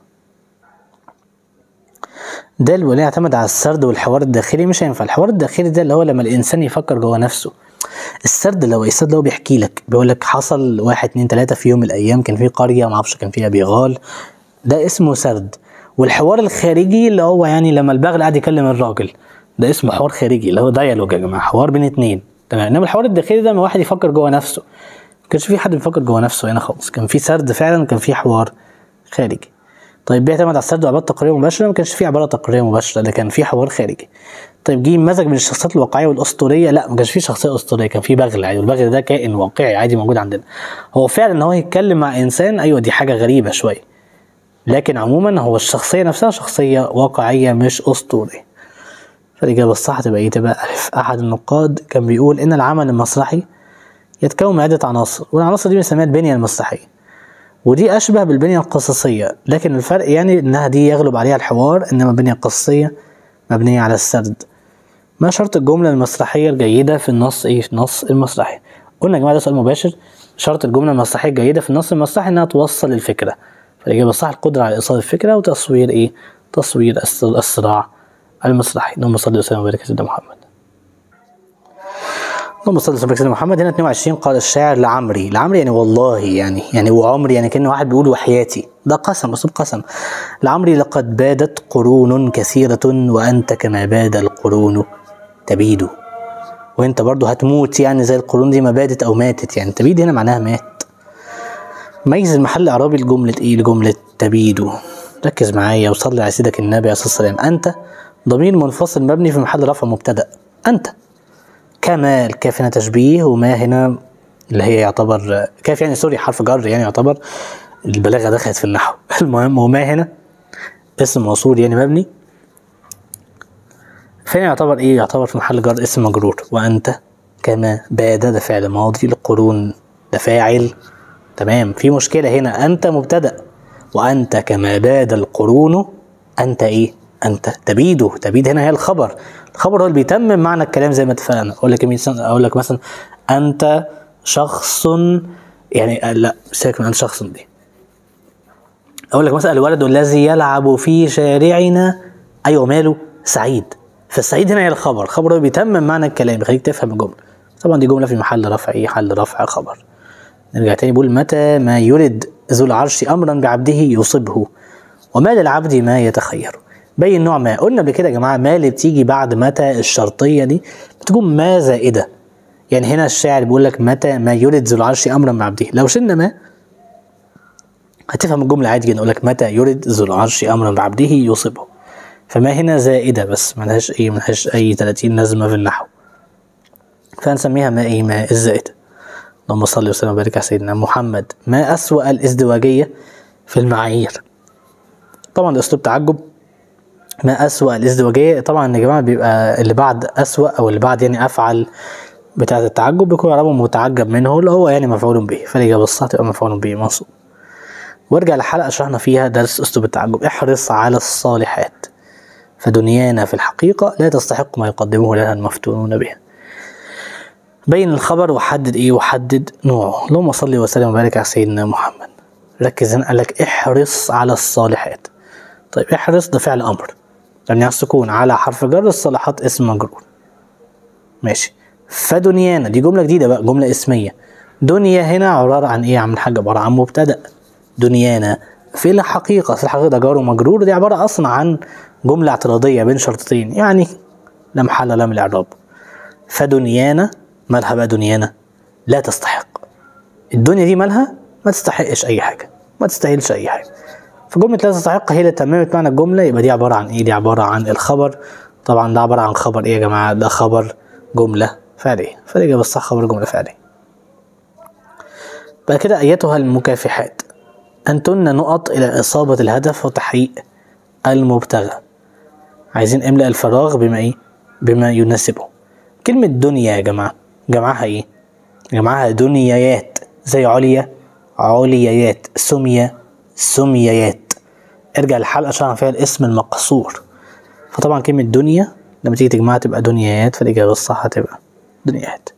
ده الولي اعتمد على السرد والحوار الداخلي مش هينفع الحوار الداخلي ده اللي هو لما الانسان يفكر جوه نفسه السرد اللي هو السرد اللي هو بيحكي لك بيقول لك حصل واحد اتنين تلاته في يوم من الايام كان في قريه ما اعرفش كان فيها بيغال ده اسمه سرد والحوار الخارجي اللي هو يعني لما البغل قاعد يكلم الراجل ده اسمه حوار خارجي اللي هو دايالوج يا جماعه حوار بين اتنين تمام انما الحوار الداخلي ده لما واحد يفكر جوه نفسه ما كانش في حد بيفكر جوه نفسه هنا خالص كان في سرد فعلا كان في حوار خارجي طيب بيعتمد على السرد وعبارات تقريريه مباشره ما كانش في عباره تقريريه مباشره ده كان في حوار خارجي طيب جه مزج بين الشخصيات الواقعيه والاسطوريه لا ما كانش في شخصيه اسطوريه كان في بغل عادي والبغل ده كائن واقعي عادي موجود عندنا هو فعلا ان هو يتكلم مع انسان ايوه دي حاجه غريبه شويه لكن عموما هو الشخصيه نفسها شخصيه واقعيه مش اسطوريه فالاجابه الصح تبقى ايه تبقى الف احد النقاد كان بيقول ان العمل المسرحي يتكون من عده عناصر والعناصر دي بنسميها البنيه المسرحيه ودي اشبه بالبنيه القصصيه لكن الفرق يعني انها دي يغلب عليها الحوار انما البنيه القصصيه مبنيه على السرد ما شرط الجمله المسرحيه الجيده في النص ايه في النص المسرحي قلنا يا جماعه ده سؤال مباشر شرط الجمله المسرحيه الجيده في النص المسرحي انها توصل الفكره فالاجابه الصح القدره على ايصال الفكره وتصوير ايه تصوير الص- الصراع المسرحي اللهم صل وسلم وبارك على سيدنا محمد اللهم صل وسلم على سيدنا محمد هنا 22 قال الشاعر لعمري لعمري يعني والله يعني يعني وعمري يعني كان واحد بيقول وحياتي ده قسم اسلوب قسم لعمري لقد بادت قرون كثيرة وأنت كما باد القرون تبيد وانت برضو هتموت يعني زي القرون دي ما بادت او ماتت يعني تبيد هنا معناها مات ميز المحل الاعرابي لجمله ايه لجمله تبيدو ركز معايا وصلي على سيدك النبي عليه الصلاه والسلام انت ضمير منفصل مبني في محل رفع مبتدا انت كما الكاف هنا تشبيه وما هنا اللي هي يعتبر كاف يعني سوري حرف جر يعني يعتبر البلاغه دخلت في النحو المهم وما هنا اسم موصول يعني مبني فين يعتبر ايه يعتبر في محل جر اسم مجرور وانت كما باد ده فعل ماضي القرون ده فاعل تمام في مشكلة هنا انت مبتدأ وانت كما باد القرون انت ايه انت تبيده تبيد هنا هي الخبر الخبر هو اللي بيتمم معنى الكلام زي ما اتفقنا اقول لك مثلا اقول لك مثلا انت شخص يعني لا سيبك من انت شخص دي اقول لك مثلا الولد الذي يلعب في شارعنا ايوه ماله سعيد فالسعيد هنا هي الخبر الخبر هو بيتمم معنى الكلام يخليك تفهم الجمله طبعا دي جمله في محل رفع ايه حل رفع خبر نرجع تاني بيقول متى ما يرد ذو العرش امرا بعبده يصبه وما للعبد ما يتخير بين نوع ما قلنا قبل كده يا جماعه ما اللي بتيجي بعد متى الشرطيه دي بتكون ما زائده يعني هنا الشاعر بيقول لك متى ما يرد ذو العرش امرا بعبده لو شلنا ما هتفهم الجمله عادي جدا يقول لك متى يرد ذو العرش امرا بعبده يصبه فما هنا زائده بس ملهاش ايه ملهاش اي 30 لازمه في النحو فهنسميها ما ايه ما الزائده اللهم صل وسلم وبارك على سيدنا محمد ما اسوأ الازدواجيه في المعايير طبعا ده اسلوب تعجب ما اسوأ الازدواجيه طبعا يا جماعه بيبقى اللي بعد اسوأ او اللي بعد يعني افعل بتاعه التعجب بيكون اعرابه متعجب منه اللي هو يعني مفعول به فالاجابه الصح تبقى مفعول به منصوب وارجع لحلقه شرحنا فيها درس اسلوب التعجب احرص على الصالحات فدنيانا في الحقيقة لا تستحق ما يقدمه لها المفتونون به بين الخبر وحدد ايه وحدد نوعه اللهم صل وسلم وبارك على سيدنا محمد ركز هنا قال لك احرص على الصالحات طيب احرص ده فعل امر يعني السكون على حرف جر الصالحات اسم مجرور ماشي فدنيانا دي جملة جديدة بقى جملة اسمية دنيا هنا عبارة عن ايه يا عم الحاج عبارة عن مبتدأ دنيانا في الحقيقة في الحقيقة ده جار ومجرور دي عبارة أصلا عن جملة اعتراضية بين شرطتين يعني لا محل لها من الإعراب فدنيانا مالها بقى دنيانا لا تستحق الدنيا دي مالها ما تستحقش أي حاجة ما تستاهلش أي حاجة فجملة لا تستحق هي اللي تممت معنى الجملة يبقى دي عبارة عن إيه؟ دي عبارة عن الخبر طبعا ده عبارة عن خبر إيه يا جماعة؟ ده خبر جملة فعلية فالإجابة الصح خبر جملة فعلية بعد كده أيتها المكافحات أنتن نقط إلى إصابة الهدف وتحقيق المبتغى عايزين املأ الفراغ بما ايه بما يناسبه كلمة دنيا يا جماعة جمعها ايه جمعها دنيايات زي عليا عليايات سمية سميايات ارجع للحلقة شرح فيها الاسم المقصور فطبعا كلمة دنيا لما تيجي تجمعها تبقى دنيايات فالإجابة الصح هتبقى دنيايات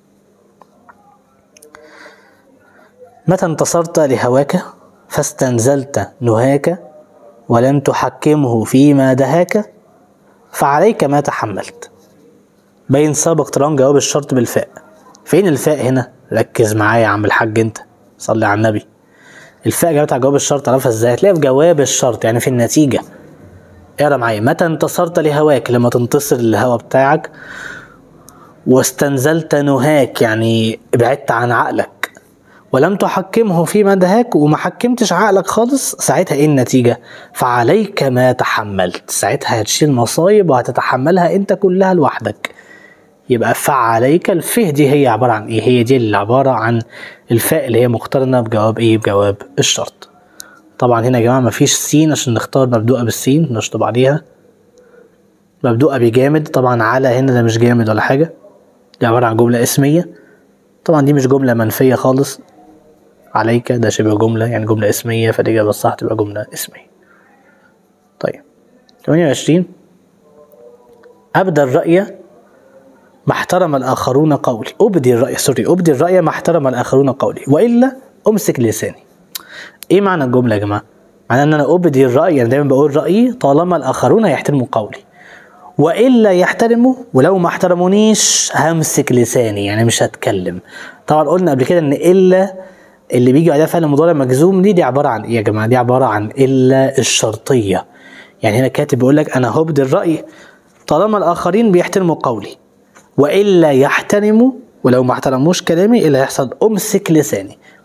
متى انتصرت لهواك فاستنزلت نهاك ولم تحكمه فيما دهاك فعليك ما تحملت بين سابق اقتران جواب الشرط بالفاء فين الفاء هنا ركز معايا يا عم الحاج انت صلي على النبي الفاء جابت على جواب الشرط عرفها ازاي هتلاقيها في جواب الشرط يعني في النتيجه اقرا معايا متى انتصرت لهواك لما تنتصر للهوى بتاعك واستنزلت نهاك يعني بعدت عن عقلك ولم تحكمه فيما دهاك وما حكمتش عقلك خالص ساعتها ايه النتيجة فعليك ما تحملت ساعتها هتشيل مصايب وهتتحملها انت كلها لوحدك يبقى فعليك الفه دي هي عبارة عن ايه هي دي اللي عبارة عن الفاء اللي هي مقترنة بجواب ايه بجواب الشرط طبعا هنا يا جماعة مفيش سين عشان نختار مبدوءة بالسين نشطب عليها مبدوءة بجامد طبعا على هنا ده مش جامد ولا حاجة دي عبارة عن جملة اسمية طبعا دي مش جملة منفية خالص عليك ده شبه جملة يعني جملة اسمية فالإجابة الصح تبقى جملة اسمية طيب 28 أبدى الرأي ما احترم الآخرون قولي أبدي الرأي سوري أبدي الرأي ما احترم الآخرون قولي وإلا أمسك لساني إيه معنى الجملة يا جماعة؟ معنى إن أنا أبدي الرأي يعني دايما بقول رأيي طالما الآخرون يحترموا قولي والا يحترموا ولو ما احترمونيش همسك لساني يعني مش هتكلم طبعا قلنا قبل كده ان الا اللي بيجي بعدها فعل مضارع مجزوم دي دي عباره عن ايه يا جماعه دي عباره عن الا الشرطيه يعني هنا كاتب بيقول لك انا هبدي الراي طالما الاخرين بيحترموا قولي والا يحترموا ولو ما احترموش كلامي ايه اللي هيحصل امسك لساني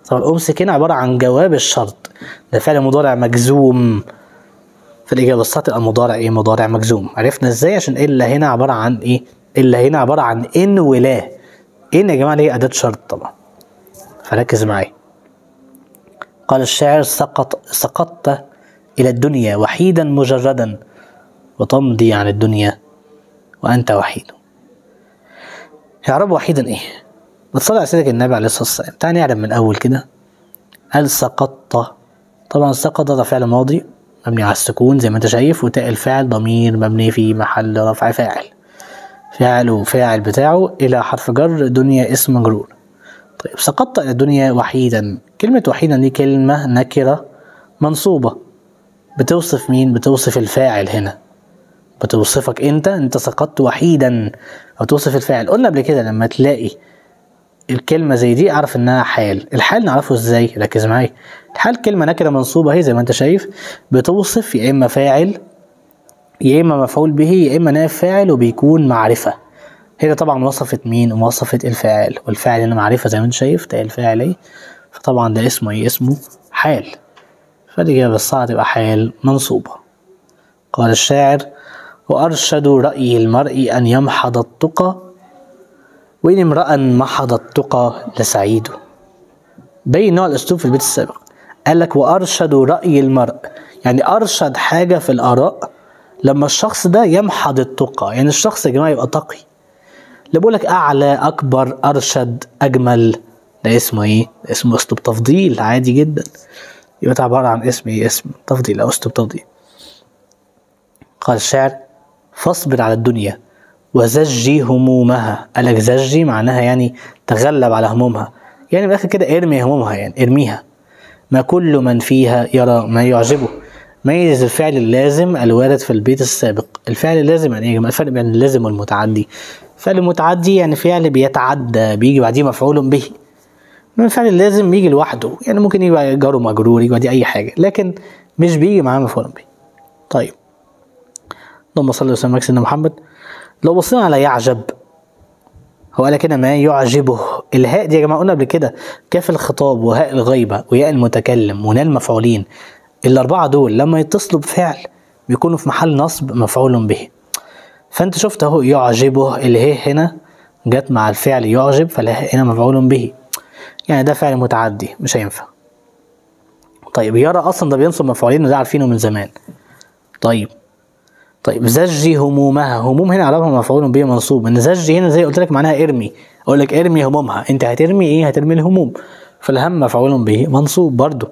طبعا امسك هنا عباره عن جواب الشرط ده فعل مضارع مجزوم في الاجابه الصح تبقى مضارع ايه مضارع مجزوم عرفنا ازاي عشان الا هنا عباره عن ايه الا هنا عباره عن ان ولا ان يا جماعه دي اداه شرط طبعا فركز معايا قال الشاعر سقط سقطت الى الدنيا وحيدا مجردا وتمضي عن الدنيا وانت وحيد يا رب وحيدا ايه بتصلي على سيدك النبي عليه الصلاه والسلام تعال نعرف من اول كده قال سقطت طبعا سقط ده فعل ماضي مبني على السكون زي ما انت شايف وتاء الفاعل ضمير مبني في محل رفع فاعل فاعل وفاعل بتاعه الى حرف جر دنيا اسم مجرور طيب سقطت الى الدنيا وحيدا كلمة وحيدا دي كلمة نكرة منصوبة بتوصف مين بتوصف الفاعل هنا بتوصفك انت انت سقطت وحيدا او توصف الفاعل قلنا قبل كده لما تلاقي الكلمة زي دي اعرف انها حال الحال نعرفه ازاي ركز معايا الحال كلمة نكرة منصوبة اهي زي ما انت شايف بتوصف يا اما فاعل يا اما مفعول به يا اما نائب فاعل وبيكون معرفة هنا طبعا وصفت مين وصفت الفاعل والفاعل هنا معرفة زي ما انت شايف ده الفاعل ايه فطبعا ده اسمه ايه اسمه حال فالإجابة الصح تبقى حال منصوبة قال الشاعر وأرشد رأي المرء أن يمحض التقى وإن امرأ محض التقى لسعيد بين نوع الأسلوب في البيت السابق قال لك وأرشد رأي المرء يعني أرشد حاجة في الآراء لما الشخص ده يمحض التقى يعني الشخص يا جماعة يبقى تقي اللي بقول لك أعلى أكبر أرشد أجمل ده اسمه إيه؟ اسمه أسلوب تفضيل عادي جدا يبقى ده عبارة عن اسم إيه؟ اسم تفضيل أو أسلوب تفضيل قال الشاعر فاصبر على الدنيا وزجي همومها قال لك زجي معناها يعني تغلب على همومها يعني من الآخر كده ارمي همومها يعني ارميها ما كل من فيها يرى ما يعجبه ميز الفعل اللازم الوارد في البيت السابق الفعل اللازم يعني ايه يا جماعه الفرق بين اللازم والمتعدي الفعل المتعدي يعني فعل بيتعدى بيجي بعديه مفعول به من الفعل اللازم يجي لوحده يعني ممكن يبقى جار ومجرور يجي بعديه اي حاجه لكن مش بيجي معاه مفعول به طيب اللهم صل وسلم على سيدنا محمد لو بصينا على يعجب هو قال كده ما يعجبه الهاء دي يا جماعه قلنا قبل كده كاف الخطاب وهاء الغيبه وياء المتكلم ونال المفعولين الاربعه دول لما يتصلوا بفعل بيكونوا في محل نصب مفعول به فانت شفت اهو يعجبه الهاء هنا جت مع الفعل يعجب فالهاء هنا مفعول به يعني ده فعل متعدي مش هينفع طيب يرى اصلا ده بينصب مفعولين وده عارفينه من زمان طيب طيب زجي همومها هموم هنا عرفها مفعول به منصوب ان زجي هنا زي قلت لك معناها ارمي اقول لك ارمي همومها انت هترمي ايه هترمي الهموم فالهم مفعول به منصوب برضو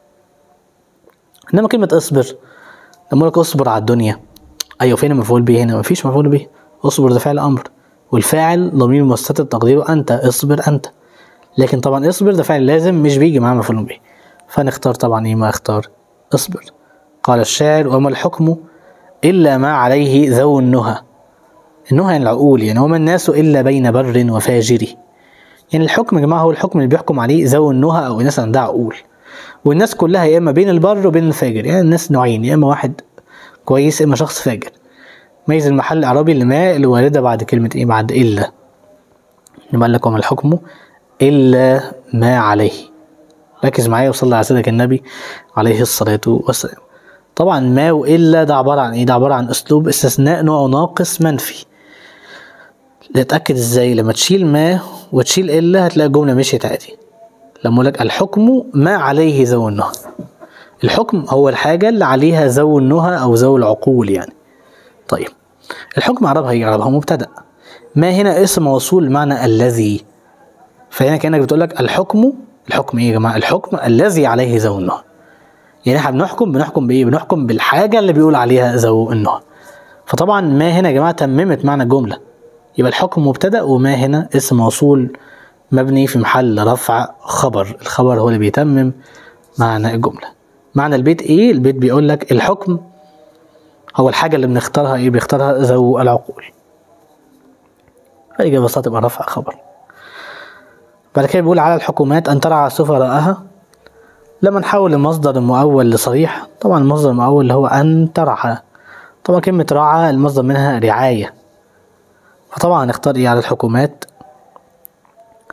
انما كلمه اصبر لما اقول لك اصبر على الدنيا ايوه فين المفعول به هنا مفيش مفعول به اصبر ده فعل امر والفاعل ضمير مستتر تقديره انت اصبر انت لكن طبعا اصبر ده فعل لازم مش بيجي معاه مفعول به فنختار طبعا ايه ما اختار اصبر قال الشاعر وما الحكم إلا ما عليه ذو النهى النهى يعني العقول يعني وما الناس إلا بين بر وفاجر يعني الحكم يا جماعة هو الحكم اللي بيحكم عليه ذو النهى أو الناس عندها عقول والناس كلها يا إما بين البر وبين الفاجر يعني الناس نوعين يا إما واحد كويس يا إما شخص فاجر ميز المحل الإعرابي اللي ما الواردة بعد كلمة إيه بعد إلا يبقى لك وما الحكم إلا ما عليه ركز معايا وصلي على سيدك النبي عليه الصلاة والسلام طبعا ما والا ده عباره عن ايه ده عباره عن اسلوب استثناء نوع ناقص منفي نتاكد ازاي لما تشيل ما وتشيل الا هتلاقي الجمله مشيت عادي لما اقول لك الحكم ما عليه ذو النهى الحكم هو الحاجه اللي عليها ذو النهى او ذو العقول يعني طيب الحكم عربها ايه عربها مبتدا ما هنا اسم موصول معنى الذي فهنا كانك بتقول لك الحكم الحكم ايه يا جماعه الحكم الذي عليه ذو النهى يعني احنا بنحكم بنحكم بايه بنحكم بالحاجه اللي بيقول عليها ذو النهى فطبعا ما هنا يا جماعه تممت معنى الجمله يبقى الحكم مبتدا وما هنا اسم موصول مبني في محل رفع خبر الخبر هو اللي بيتمم معنى الجمله معنى البيت ايه البيت بيقول لك الحكم هو الحاجه اللي بنختارها ايه بيختارها ذو العقول فالاجابه ببساطه تبقى رفع خبر بعد كده بيقول على الحكومات ان ترعى سفراءها لما نحول المصدر المؤول لصريح طبعا المصدر المؤول اللي هو أن ترعى طبعا كلمة رعى المصدر منها رعاية فطبعا هنختار إيه على الحكومات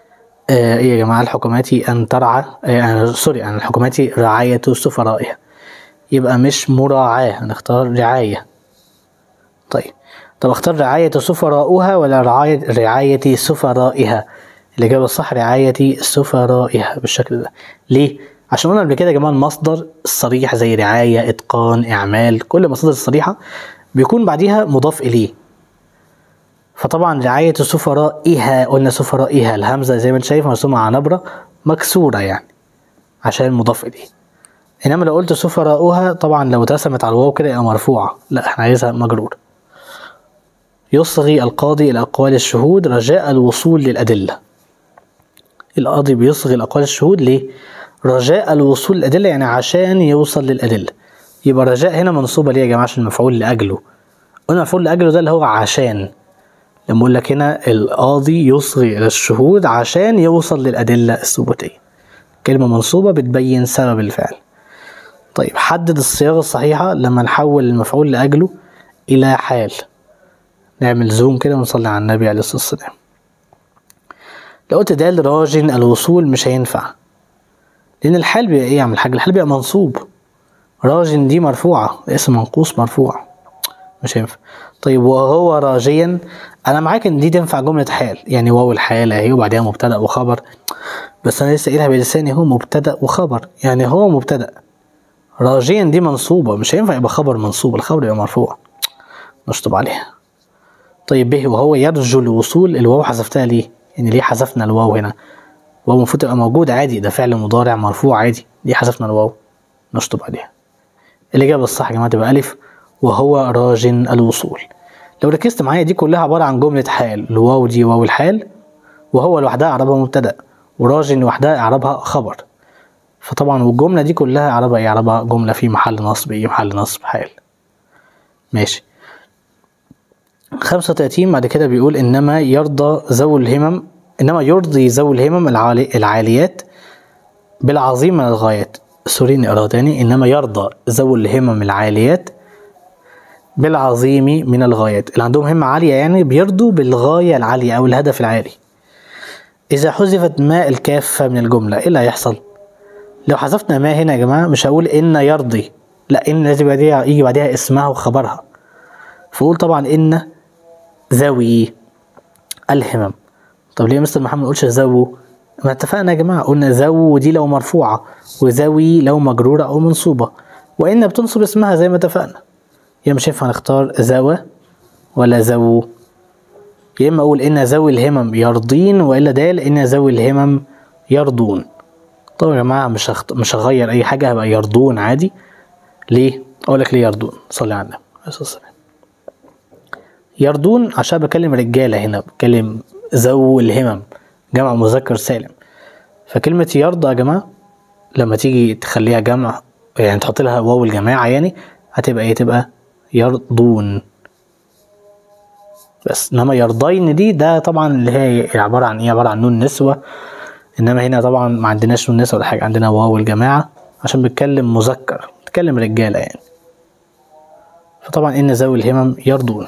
آه ايه يا جماعة الحكومات أن ترعى آه سوري أن الحكومات رعاية سفرائها يبقى مش مراعاة هنختار رعاية طيب طب اختار رعاية سفراؤها ولا رعاية رعاية سفرائها الإجابة الصح رعاية سفرائها بالشكل ده ليه؟ عشان قلنا قبل كده يا جماعة المصدر الصريح زي رعاية إتقان إعمال كل المصادر الصريحة بيكون بعديها مضاف إليه فطبعا رعاية سفرائها قلنا سفرائها الهمزة زي ما انت شايف مرسومة على نبرة مكسورة يعني عشان مضاف إليه إنما لو قلت سفراؤها طبعا لو اترسمت على الواو كده يبقى مرفوعة لا احنا عايزها مجرورة يصغي القاضي إلى أقوال الشهود رجاء الوصول للأدلة القاضي بيصغي الأقوال الشهود ليه؟ رجاء الوصول للأدلة يعني عشان يوصل للأدلة يبقى رجاء هنا منصوبة ليه يا جماعة عشان المفعول لأجله قلنا المفعول لأجله ده اللي هو عشان لما أقول لك هنا القاضي يصغي إلى الشهود عشان يوصل للأدلة الثبوتية كلمة منصوبة بتبين سبب الفعل طيب حدد الصياغة الصحيحة لما نحول المفعول لأجله إلى حال نعمل زوم كده ونصلي على النبي عليه الصلاة والسلام لو قلت دال راجن الوصول مش هينفع لأن الحال بيبقى إيه يا عم الحاج الحال بيبقى منصوب راجن دي مرفوعة اسم منقوص مرفوع مش هينفع طيب وهو راجيا أنا معاك إن دي تنفع جملة حال يعني واو الحال أهي وبعدها مبتدأ وخبر بس أنا لسه قايلها بلساني هو مبتدأ وخبر يعني هو مبتدأ راجيا دي منصوبة مش هينفع يبقى خبر منصوب الخبر يبقى مرفوع نشطب عليها طيب به وهو يرجو الوصول الواو حذفتها ليه؟ يعني ليه حذفنا الواو هنا؟ واو المفروض تبقى موجود عادي ده فعل مضارع مرفوع عادي ليه حذفنا الواو؟ نشطب عليها الإجابة الصح يا جماعة تبقى ألف وهو راج الوصول لو ركزت معايا دي كلها عبارة عن جملة حال الواو دي واو الحال وهو لوحدها إعرابها مبتدأ وراج لوحدها إعرابها خبر فطبعا والجملة دي كلها إعرابها إيه؟ إعرابها جملة في محل نصب إيه محل نصب حال ماشي 35 بعد كده بيقول إنما يرضى ذوي الهمم إنما يرضي ذوي الهمم العالي العاليات بالعظيم من الغايات سوري نقرا تاني إنما يرضى ذوي الهمم العاليات بالعظيم من الغايات اللي عندهم همة عالية يعني بيرضوا بالغاية العالية أو الهدف العالي إذا حذفت ما الكافة من الجملة إيه اللي هيحصل؟ لو حذفنا ما هنا يا جماعة مش هقول إن يرضي لا إن لازم بعديها يجي بعديها اسمها وخبرها فقول طبعا إن ذوي الهمم طب ليه مستر محمد ما نقولش ذو ما اتفقنا يا جماعة قلنا ذو دي لو مرفوعة وذوي لو مجرورة أو منصوبة وإن بتنصب اسمها زي ما اتفقنا يا مش ينفع نختار ذوى ولا ذو يا إما أقول إن ذوي الهمم يرضين وإلا دال إن ذوي الهمم يرضون طبعا يا جماعة مش هخت... مش هغير أي حاجة هبقى يرضون عادي ليه؟ أقول لك ليه يرضون صلي على النبي عليه الصلاة والسلام يرضون عشان بكلم رجالة هنا بكلم ذو الهمم جمع مذكر سالم فكلمة يرضى يا جماعة لما تيجي تخليها جمع يعني تحط لها واو الجماعة يعني هتبقى ايه تبقى يرضون بس انما يرضين دي ده طبعا اللي هي عبارة عن ايه عبارة عن نون نسوة انما هنا طبعا ما عندناش نون نسوة ولا حاجة عندنا واو الجماعة عشان بتكلم مذكر بتكلم رجالة يعني فطبعا ان ذوي الهمم يرضون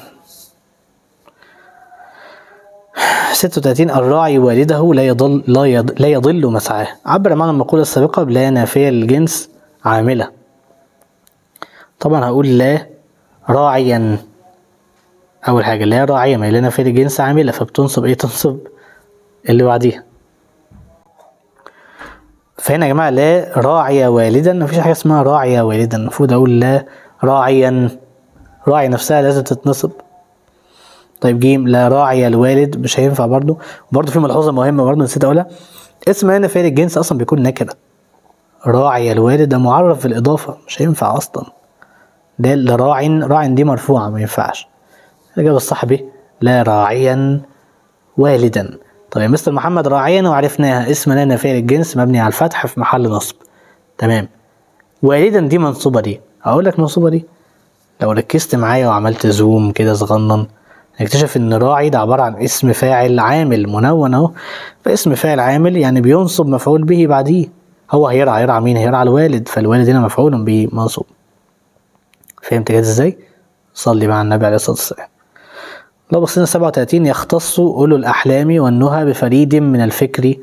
36 الراعي والده لا يضل لا يضل, لا يضل مسعاه عبر معنى المقولة السابقة بلا نافية للجنس عاملة طبعا هقول لا راعيا أول حاجة لا راعية ما هي لا نافية للجنس عاملة فبتنصب إيه تنصب اللي بعديها فهنا يا جماعة لا راعي والدا مفيش حاجة اسمها راعي والدا المفروض أقول لا راعيا راعي نفسها لازم تتنصب طيب جيم لا راعي الوالد مش هينفع برضو وبرضو في ملحوظة مهمة برضو نسيت أقولها اسم هنا فعل الجنس أصلا بيكون نكرة راعي الوالد ده معرف في الإضافة مش هينفع أصلا ده لراع راع دي مرفوعة ما ينفعش الإجابة الصح به لا راعيا والدا طب يا مستر محمد راعيا وعرفناها اسم لنا فعل الجنس مبني على الفتح في محل نصب تمام والدا دي منصوبة دي أقول لك منصوبة دي لو ركزت معايا وعملت زوم كده صغنن نكتشف ان راعي ده عبارة عن اسم فاعل عامل منون اهو فاسم فاعل عامل يعني بينصب مفعول به بعديه هو هيرعى هيرعى مين هيرعى الوالد فالوالد هنا مفعول به منصوب فهمت كده ازاي صلي مع النبي عليه الصلاة والسلام لو بصينا 37 يختص أولو الأحلام والنهى بفريد من الفكر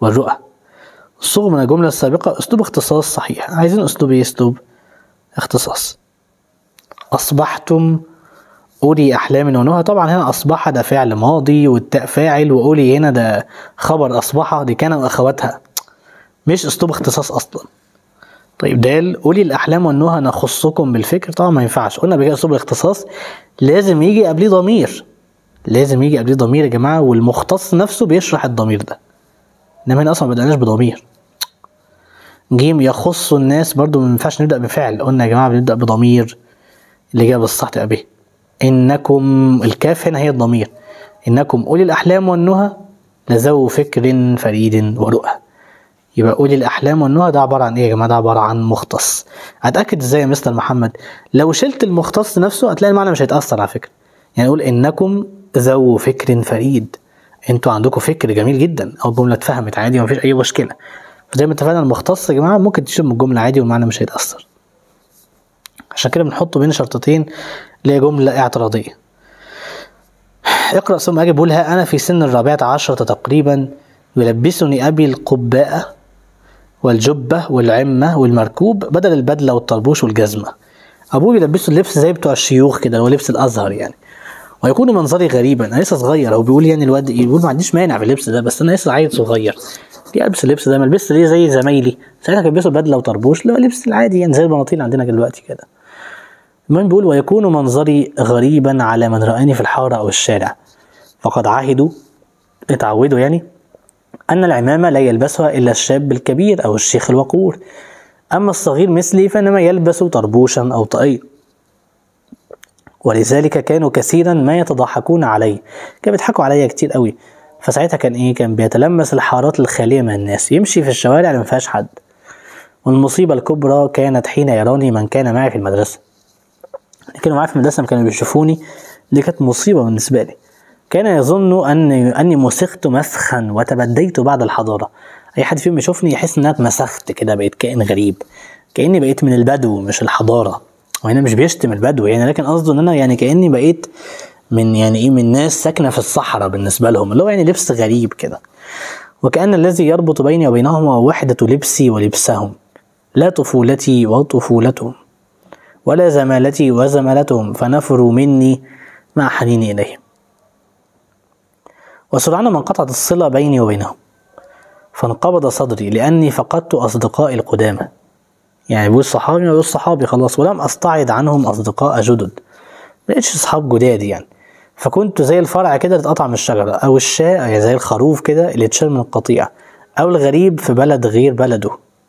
والرؤى الصوغ من الجملة السابقة أسلوب اختصاص صحيح عايزين أسلوب إيه أسلوب اختصاص أصبحتم أولي أحلام ونهى طبعا هنا أصبح ده فعل ماضي والتاء فاعل وأولي هنا ده خبر أصبح دي كان وأخواتها مش أسلوب اختصاص أصلا طيب دال أولي الأحلام والنهى نخصكم بالفكر طبعا ما ينفعش قلنا بقى أسلوب الاختصاص لازم يجي قبليه ضمير لازم يجي قبليه ضمير يا جماعة والمختص نفسه بيشرح الضمير ده إنما هنا أصلا ما بدأناش بضمير جيم يخص الناس برضو ما ينفعش نبدأ بفعل قلنا يا جماعة بنبدأ بضمير الإجابة الصح تبقى به إنكم الكاف هنا هي الضمير إنكم أولي الأحلام والنهى لذو فكر فريد ورؤى يبقى أولي الأحلام والنهى ده عبارة عن إيه يا جماعة ده عبارة عن مختص أتأكد إزاي يا مستر محمد لو شلت المختص نفسه هتلاقي المعنى مش هيتأثر على فكرة يعني نقول إنكم ذو فكر فريد انتوا عندكم فكر جميل جدا او الجمله اتفهمت عادي ومفيش اي مشكله فزي ما اتفقنا المختص يا جماعه ممكن تشيل من الجمله عادي والمعنى مش هيتاثر عشان كده بنحطه بين شرطتين اللي هي جمله اعتراضيه اقرا ثم اجي بقولها انا في سن الرابعه عشرة تقريبا يلبسني ابي القباء والجبه والعمه والمركوب بدل البدله والطربوش والجزمه ابوه بيلبسه اللبس زي بتوع الشيوخ كده اللي هو لبس الازهر يعني ويكون منظري غريبا انا لسه صغير هو بيقول يعني الواد بيقول ما عنديش مانع في اللبس ده بس انا لسه عيل صغير ليه البس اللبس ده ما لبست ليه زي زمايلي ساعتها كانوا بيلبسوا بدله وطربوش لا لبس العادي يعني زي البناطيل عندنا دلوقتي كده المهم بيقول ويكون منظري غريبا على من رآني في الحارة أو الشارع فقد عهدوا اتعودوا يعني أن العمامة لا يلبسها إلا الشاب الكبير أو الشيخ الوقور أما الصغير مثلي فإنما يلبس طربوشا أو طاقية ولذلك كانوا كثيرا ما يتضحكون علي كانوا بيضحكوا عليا كتير قوي فساعتها كان ايه كان بيتلمس الحارات الخاليه من الناس يمشي في الشوارع اللي ما فيهاش حد والمصيبه الكبرى كانت حين يراني من كان معي في المدرسه اللي كانوا معايا في المدرسه كانوا بيشوفوني دي كانت مصيبه بالنسبه لي كان يظن اني اني مسخت مسخا وتبديت بعد الحضاره اي حد فيهم يشوفني يحس ان انا اتمسخت كده بقيت كائن غريب كاني بقيت من البدو مش الحضاره وهنا مش بيشتم البدو يعني لكن قصده ان انا يعني كاني بقيت من يعني ايه من ناس ساكنه في الصحراء بالنسبه لهم اللي هو يعني لبس غريب كده وكأن الذي يربط بيني وبينهم هو وحدة لبسي ولبسهم لا طفولتي وطفولتهم ولا زمالتي وزمالتهم فنفروا مني مع حنيني إليهم وسرعان ما انقطعت الصلة بيني وبينهم فانقبض صدري لأني فقدت أصدقائي القدامى يعني بيقول صحابي بيقول صحابي خلاص ولم أستعد عنهم أصدقاء جدد مبقتش أصحاب جداد يعني فكنت زي الفرع كده اللي اتقطع من الشجرة أو الشاة يعني زي الخروف كده اللي اتشال من القطيع أو الغريب في بلد غير بلده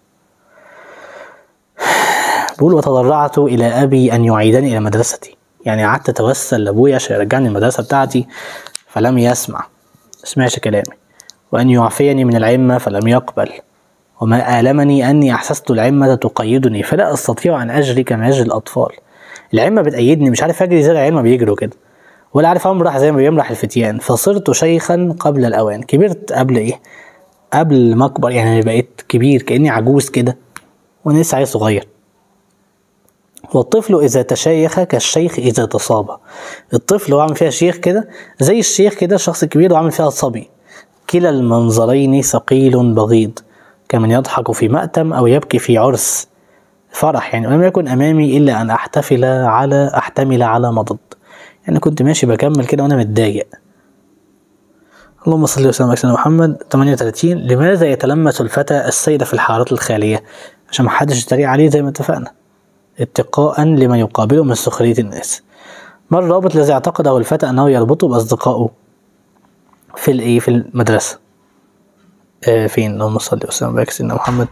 بقول وتضرعت إلى أبي أن يعيدني إلى مدرستي يعني قعدت أتوسل لأبويا عشان يرجعني المدرسة بتاعتي فلم يسمع سمعش كلامي وأن يعفيني من العمة فلم يقبل وما آلمني أني أحسست العمة تقيدني فلا أستطيع أن أجري كما يجري الأطفال العمة بتأيدني مش عارف أجري زي العمة بيجروا كده ولا عارف أمرح زي ما بيمرح الفتيان فصرت شيخا قبل الأوان كبرت قبل إيه قبل ما أكبر يعني بقيت كبير كأني عجوز كده وأنا لسه عيل صغير والطفل إذا تشيخ كالشيخ إذا تصاب الطفل هو عامل فيها شيخ كده زي الشيخ كده الشخص الكبير وعامل فيها صبي كلا المنظرين ثقيل بغيض كمن يضحك في مأتم أو يبكي في عرس فرح يعني ولم يكن أمامي إلا أن أحتفل على أحتمل على مضض يعني كنت ماشي بكمل كده وأنا متضايق اللهم صل وسلم على سيدنا محمد 38 لماذا يتلمس الفتى السير في الحارات الخالية عشان محدش يتريق عليه زي ما اتفقنا اتقاء لما يقابله من سخرية الناس ما الرابط الذي اعتقده الفتى أنه يربطه بأصدقائه في الإيه في المدرسة آه فين اللهم صل وسلم وبارك سيدنا محمد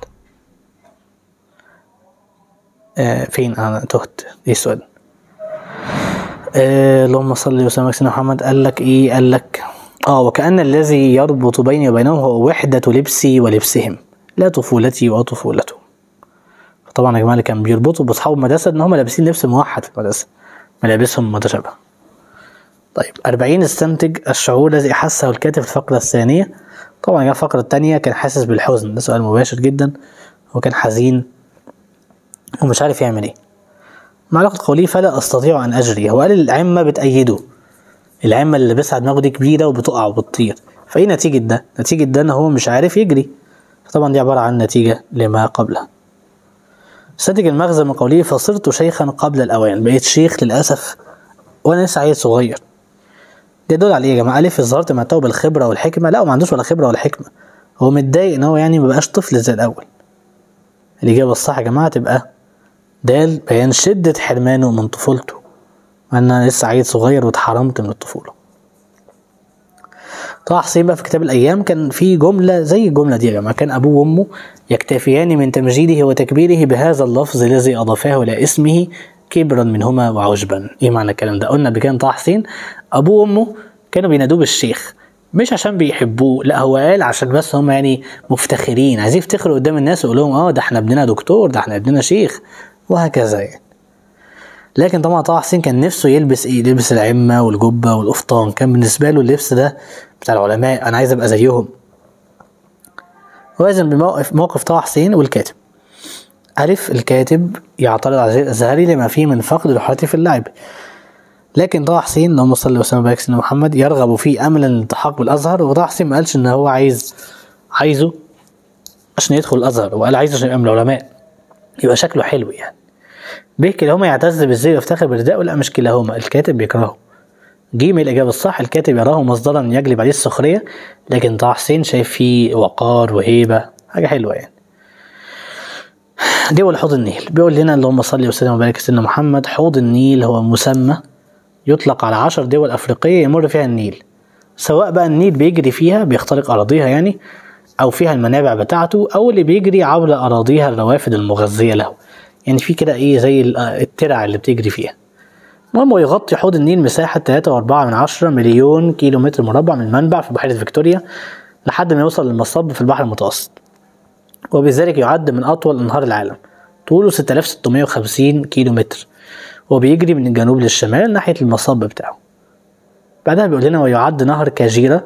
آه فين أنا تهت إيه السؤال آه اللهم صل وسلم وبارك سيدنا محمد قال لك إيه قال لك آه وكأن الذي يربط بيني وبينهم هو وحدة لبسي ولبسهم لا طفولتي وطفولتهم طبعا يا جماعه اللي كان بيربطوا باصحاب المدرسه ان هم لابسين لبس موحد في المدرسه ملابسهم متشابهه طيب 40 استنتج الشعور الذي احسه الكاتب في الفقره الثانيه طبعا يا الفقره الثانيه كان حاسس بالحزن ده سؤال مباشر جدا هو كان حزين ومش عارف يعمل ايه مع علاقة قوله فلا استطيع ان اجري هو قال العمه بتأيده العمه اللي لابسها دماغه دي كبيره وبتقع وبتطير فايه نتيجة ده؟ نتيجة ده ان هو مش عارف يجري فطبعا دي عبارة عن نتيجة لما قبلها استنتج المغزى من قوله فصرت شيخا قبل الأوان بقيت شيخ للأسف وأنا لسه عيل صغير ده يدل على إيه يا جماعة ألف ظهرت مع بالخبرة والحكمة لا هو ما عندوش ولا خبرة ولا حكمة هو متضايق إن هو يعني مبقاش طفل زي الأول الإجابة الصح يا جماعة تبقى دال بيان شدة حرمانه من طفولته مع إن أنا لسه عيل صغير واتحرمت من الطفولة طه حسين بقى في كتاب الأيام كان في جملة زي الجملة دي يا جماعة كان أبوه وأمه يكتفيان من تمجيده وتكبيره بهذا اللفظ الذي أضافاه إلى اسمه كبرا منهما وعجبا إيه معنى الكلام ده؟ قلنا بكان طه حسين أبوه وأمه كانوا بينادوه بالشيخ مش عشان بيحبوه لا هو قال عشان بس هم يعني مفتخرين عايزين يفتخروا قدام الناس ويقول لهم اه ده احنا ابننا دكتور ده احنا ابننا شيخ وهكذا يعني لكن طبعا طه حسين كان نفسه يلبس ايه يلبس العمة والجبة والقفطان كان بالنسبة له اللبس ده بتاع العلماء انا عايز ابقى زيهم وازن بموقف موقف طه حسين والكاتب ألف الكاتب يعترض على الزهري لما فيه من فقد الحرية في اللعب لكن طه حسين اللهم صل وسلم وبارك سيدنا محمد يرغب في امل الالتحاق بالازهر وطه حسين ما قالش ان هو عايز عايزه عشان يدخل الازهر هو قال عايزه عشان يبقى من العلماء يبقى شكله حلو يعني ب كلاهما يعتز بالزي ويفتخر بردائه لا مش كلاهما الكاتب بيكرهه جيم الإجابة الصح الكاتب يراه مصدرا يجلب عليه السخرية لكن طه حسين شايف فيه وقار وهيبة حاجة حلوة يعني دول حوض النيل بيقول لنا اللهم صل وسلم وبارك سيدنا محمد حوض النيل هو مسمى يطلق على عشر دول أفريقية يمر فيها النيل سواء بقى النيل بيجري فيها بيخترق أراضيها يعني أو فيها المنابع بتاعته أو اللي بيجري عبر أراضيها الروافد المغذية له يعني في كده إيه زي الترع اللي بتجري فيها المهم يغطي حوض النيل مساحة 3.4 من عشرة مليون كيلو متر مربع من المنبع في بحيرة فيكتوريا لحد ما يوصل للمصب في البحر المتوسط وبذلك يعد من أطول أنهار العالم طوله 6650 كيلو متر وبيجري من الجنوب للشمال ناحية المصب بتاعه بعدها بيقول لنا ويعد نهر كاجيرا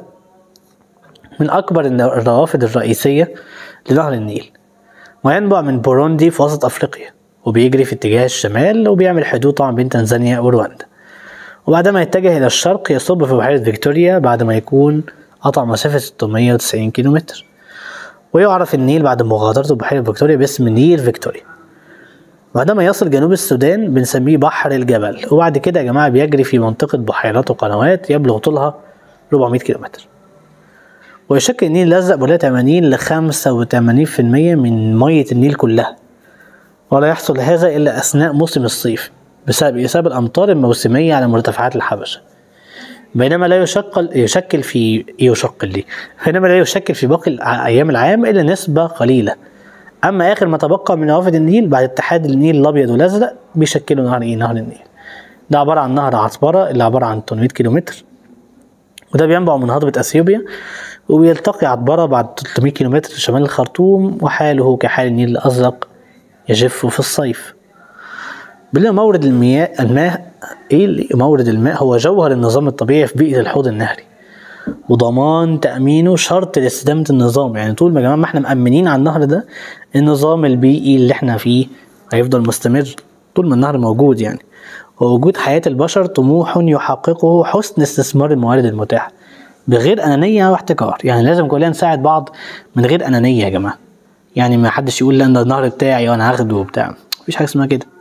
من أكبر الروافد الرئيسية لنهر النيل وينبع من بوروندي في وسط أفريقيا وبيجري في اتجاه الشمال وبيعمل حدود طبعا بين تنزانيا ورواندا وبعدما يتجه إلى الشرق يصب في بحيرة فيكتوريا بعد ما يكون قطع مسافة 690 كيلومتر ويعرف النيل بعد مغادرته بحيرة فيكتوريا باسم نيل فيكتوريا بعدما يصل جنوب السودان بنسميه بحر الجبل وبعد كده يا جماعة بيجري في منطقة بحيرات وقنوات يبلغ طولها 400 كيلومتر ويشكل النيل الأزرق بولاية 80 ل 85% من مية النيل كلها ولا يحصل هذا إلا أثناء موسم الصيف بسبب بسبب الأمطار الموسمية على مرتفعات الحبشة بينما لا يشكل يشكل في يشكل لي بينما لا يشكل في باقي أيام العام إلا نسبة قليلة أما آخر ما تبقى من روافد النيل بعد اتحاد النيل الأبيض والأزرق بيشكلوا نهر إيه نهر النيل ده عبارة عن نهر عصبرة اللي عبارة عن 800 كيلومتر وده بينبع من هضبة أثيوبيا وبيلتقي عطبرة بعد 300 كيلومتر في شمال الخرطوم وحاله كحال النيل الأزرق يجف في الصيف بالله مورد المياه الماء ايه مورد الماء هو جوهر النظام الطبيعي في بيئة الحوض النهري وضمان تأمينه شرط لاستدامة النظام يعني طول ما جماعة ما احنا مأمنين على النهر ده النظام البيئي اللي احنا فيه هيفضل مستمر طول ما النهر موجود يعني ووجود حياة البشر طموح يحققه حسن استثمار الموارد المتاحة بغير أنانية واحتكار يعني لازم كلنا نساعد بعض من غير أنانية يا جماعة يعني ما حدش يقول لا ده النهر بتاعي وانا هاخده وبتاع مفيش حاجه اسمها كده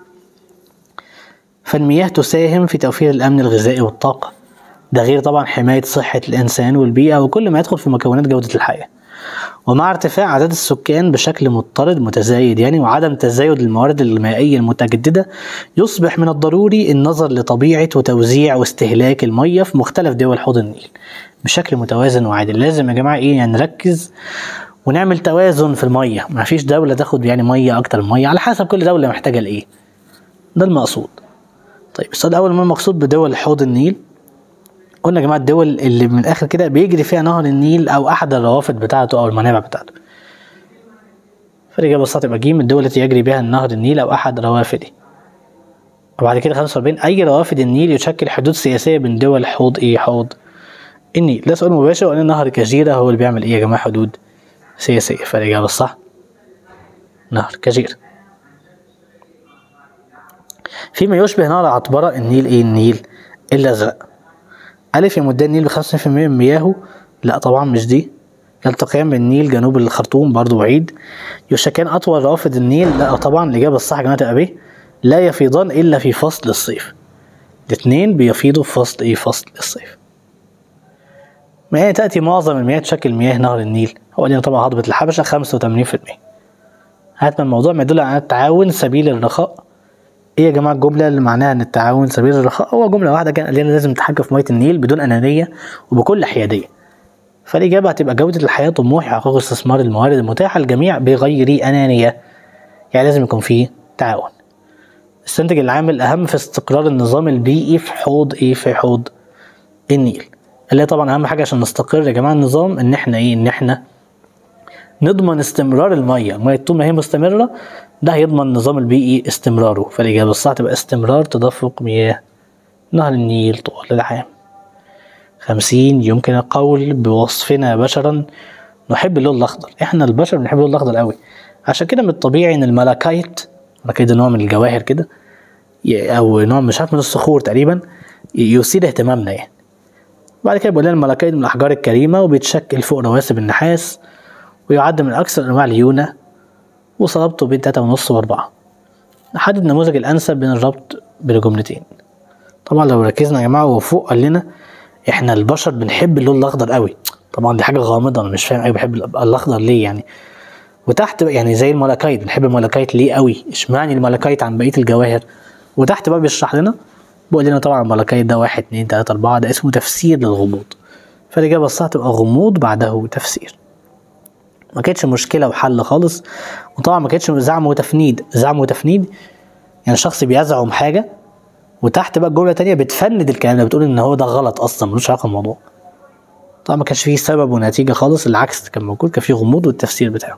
فالمياه تساهم في توفير الامن الغذائي والطاقه ده غير طبعا حمايه صحه الانسان والبيئه وكل ما يدخل في مكونات جوده الحياه ومع ارتفاع عدد السكان بشكل مضطرد متزايد يعني وعدم تزايد الموارد المائية المتجددة يصبح من الضروري النظر لطبيعة وتوزيع واستهلاك المية في مختلف دول حوض النيل بشكل متوازن وعادل لازم يا جماعة ايه يعني نركز ونعمل توازن في الميه ما فيش دوله تاخد يعني ميه اكتر من ميه على حسب كل دوله محتاجه لايه ده المقصود طيب السؤال الاول ما المقصود بدول حوض النيل قلنا يا جماعه الدول اللي من الاخر كده بيجري فيها نهر النيل او احد الروافد بتاعته او المنابع بتاعته فالاجابه الصح تبقى جيم الدول التي يجري بها نهر النيل او احد روافده وبعد كده 45 اي روافد النيل يشكل حدود سياسيه بين دول حوض ايه حوض النيل ده سؤال مباشر وان نهر كجيره هو اللي بيعمل ايه يا جماعه حدود سياسية فالإجابة الصح نهر كجير فيما يشبه نهر عطبرة النيل إيه النيل الأزرق ألف يمد النيل بخمسين في المية من مياهه لا طبعا مش دي يلتقيان بالنيل جنوب الخرطوم برضو بعيد يشكان أطول روافد النيل لا طبعا الإجابة الصح يا جماعة تبقى ب لا يفيضان إلا في فصل الصيف الاتنين بيفيضوا في فصل إيه فصل الصيف من أين تأتي معظم المياه تشكل مياه نهر النيل هو لنا طبعا هضبة الحبشة 85% هات من الموضوع ما يدل على التعاون سبيل الرخاء ايه يا جماعه الجمله اللي معناها ان التعاون سبيل الرخاء هو جمله واحده كان قال لنا لازم نتحكم في ميه النيل بدون انانيه وبكل حياديه فالاجابه هتبقى جوده الحياه طموح حقوق استثمار الموارد المتاحه للجميع بغير انانيه يعني لازم يكون في تعاون استنتج العامل الاهم في استقرار النظام البيئي في حوض ايه في حوض النيل اللي هي طبعا اهم حاجه عشان نستقر يا جماعه النظام ان احنا ايه ان احنا نضمن استمرار الميه الميه طول ما هي مستمره ده هيضمن النظام البيئي استمراره فالاجابه الصح تبقى استمرار تدفق مياه نهر النيل طوال العام خمسين يمكن القول بوصفنا بشرا نحب اللون الاخضر احنا البشر بنحب اللون الاخضر قوي عشان كده من الطبيعي ان الملاكايت الملاكايت ده نوع من الجواهر كده ي- او نوع مش عارف من الصخور تقريبا ي- يثير اهتمامنا يعني بعد كده بيقول لنا الملاكايت من الاحجار الكريمه وبيتشكل فوق رواسب النحاس ويعد من اكثر انواع اليونه وصلابته بين تلاتة ونص وأربعة نحدد النموذج الأنسب بين الربط بين الجملتين طبعا لو ركزنا يا جماعة هو فوق قال لنا إحنا البشر بنحب اللون الأخضر قوي طبعا دي حاجة غامضة أنا مش فاهم أوي بحب الأ- الأخضر ليه يعني وتحت بقى يعني زي الملاكايت بنحب الملاكايت ليه قوي اشمعنى الملاكايت عن بقية الجواهر وتحت بقى بيشرح لنا بيقول لنا طبعا الملاكايت ده واحد اتنين تلاتة أربعة ده اسمه تفسير للغموض فالإجابة الصح تبقى غموض بعده تفسير ما كانتش مشكله وحل خالص وطبعا ما كانتش زعم وتفنيد زعم وتفنيد يعني شخص بيزعم حاجه وتحت بقى الجمله تانية بتفند الكلام ده بتقول ان هو ده غلط اصلا ملوش علاقه بالموضوع طبعا ما كانش فيه سبب ونتيجه خالص العكس كان موجود كان فيه غموض والتفسير بتاعه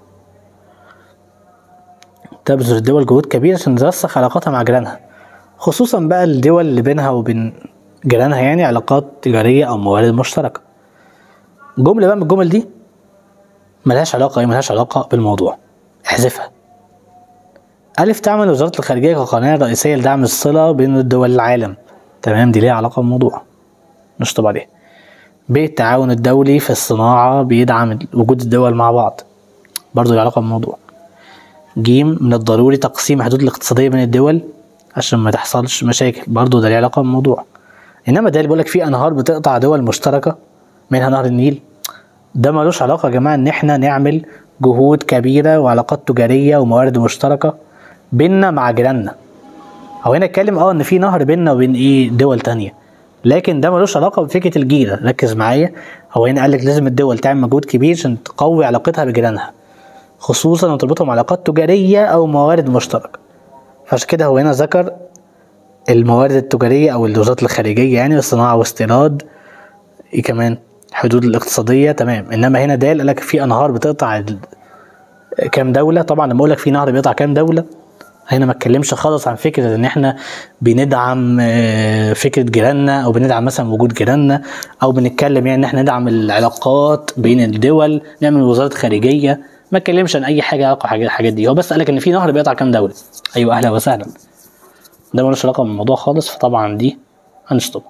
تبذل الدول جهود كبيرة عشان ترسخ علاقاتها مع جيرانها خصوصا بقى الدول اللي بينها وبين جيرانها يعني علاقات تجارية أو موارد مشتركة جملة بقى من الجمل دي ملهاش علاقة ايه ملهاش علاقة بالموضوع احذفها ألف تعمل وزارة الخارجية كقناة رئيسية لدعم الصلة بين الدول العالم تمام دي ليها علاقة بالموضوع نشطب عليها ب التعاون الدولي في الصناعة بيدعم وجود الدول مع بعض برضه ليه علاقة بالموضوع جيم من الضروري تقسيم الحدود الاقتصادية بين الدول عشان ما تحصلش مشاكل برضه ده ليه علاقة بالموضوع إنما ده اللي بيقولك في أنهار بتقطع دول مشتركة منها نهر النيل ده ملوش علاقة يا جماعة إن إحنا نعمل جهود كبيرة وعلاقات تجارية وموارد مشتركة بيننا مع جيراننا هو هنا اتكلم اه ان في نهر بيننا وبين ايه دول تانية لكن ده ملوش علاقة بفكرة الجيرة ركز معايا هو هنا قال لك لازم الدول تعمل مجهود كبير عشان تقوي علاقتها بجيرانها خصوصا لو تربطهم علاقات تجارية أو موارد مشتركة فعشان كده هو هنا ذكر الموارد التجارية أو الوزارات الخارجية يعني الصناعة واستيراد ايه كمان حدود الاقتصادية تمام انما هنا دال قال لك في انهار بتقطع ال- كام دولة طبعا لما اقول لك في نهر بيقطع كام دولة هنا ما اتكلمش خالص عن فكرة ان احنا بندعم آه، فكرة جيراننا او بندعم مثلا وجود جيراننا او بنتكلم يعني ان احنا ندعم العلاقات بين الدول نعمل وزارة خارجية ما اتكلمش عن اي حاجة علاقة حاجة الحاجات دي هو بس قال لك ان في نهر بيقطع كام دولة ايوه اهلا وسهلا ده ملوش علاقة بالموضوع خالص فطبعا دي هنشطبها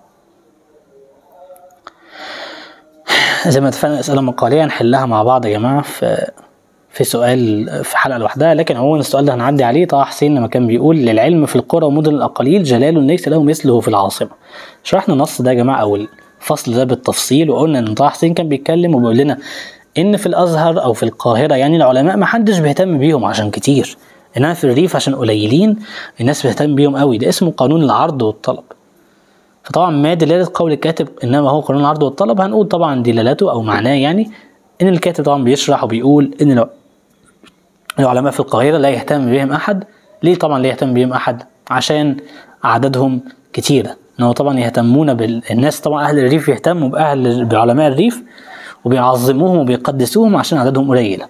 زي ما اتفقنا اسئله مقاليه نحلها مع بعض يا جماعه في في سؤال في حلقه لوحدها لكن عموما السؤال ده هنعدي عليه طه حسين لما كان بيقول للعلم في القرى ومدن الاقاليل جلال ليس له مثله في العاصمه شرحنا النص ده يا جماعه او الفصل ده بالتفصيل وقلنا ان طه حسين كان بيتكلم وبيقول لنا ان في الازهر او في القاهره يعني العلماء ما حدش بيهتم بيهم عشان كتير انما في الريف عشان قليلين الناس بتهتم بيهم قوي ده اسمه قانون العرض والطلب فطبعا ما دلالة قول الكاتب إنما هو قانون العرض والطلب هنقول طبعا دلالته أو معناه يعني إن الكاتب طبعا بيشرح وبيقول إن الع- العلماء في القاهرة لا يهتم بهم أحد ليه طبعا لا يهتم بهم أحد عشان عددهم كتيرة إن هو طبعا يهتمون بال... الناس طبعا أهل الريف يهتموا بأهل بعلماء الريف وبيعظموهم وبيقدسوهم عشان عددهم قليلة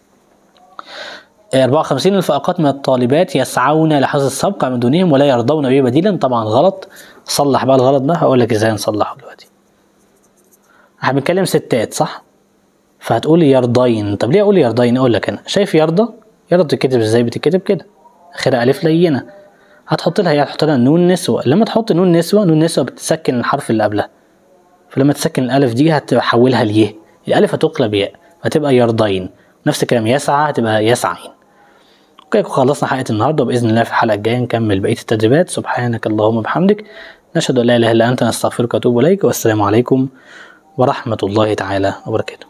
54 الفائقات من الطالبات يسعون لحظ السبق من دونهم ولا يرضون به بديلا طبعا غلط صلح بقى الغلط ده هقول لك ازاي نصلحه دلوقتي احنا بنتكلم ستات صح فهتقول يرضين طب ليه اقول يرضين اقول لك انا شايف يرضى يرضى بتتكتب ازاي بتتكتب كده اخرها الف لينه هتحط لها ايه هتحط لها نون نسوه لما تحط نون نسوه نون نسوه بتسكن الحرف اللي قبلها فلما تسكن الألف دي هتحولها ليه الألف هتقلب ياء هتبقى يرضين نفس الكلام يسعى هتبقى يسعين اوكي خلصنا حلقة النهاردة وبإذن الله في الحلقة الجاية نكمل بقية التدريبات سبحانك اللهم وبحمدك نشهد أن لا إله إلا أنت نستغفرك ونتوب إليك والسلام عليكم ورحمة الله تعالى وبركاته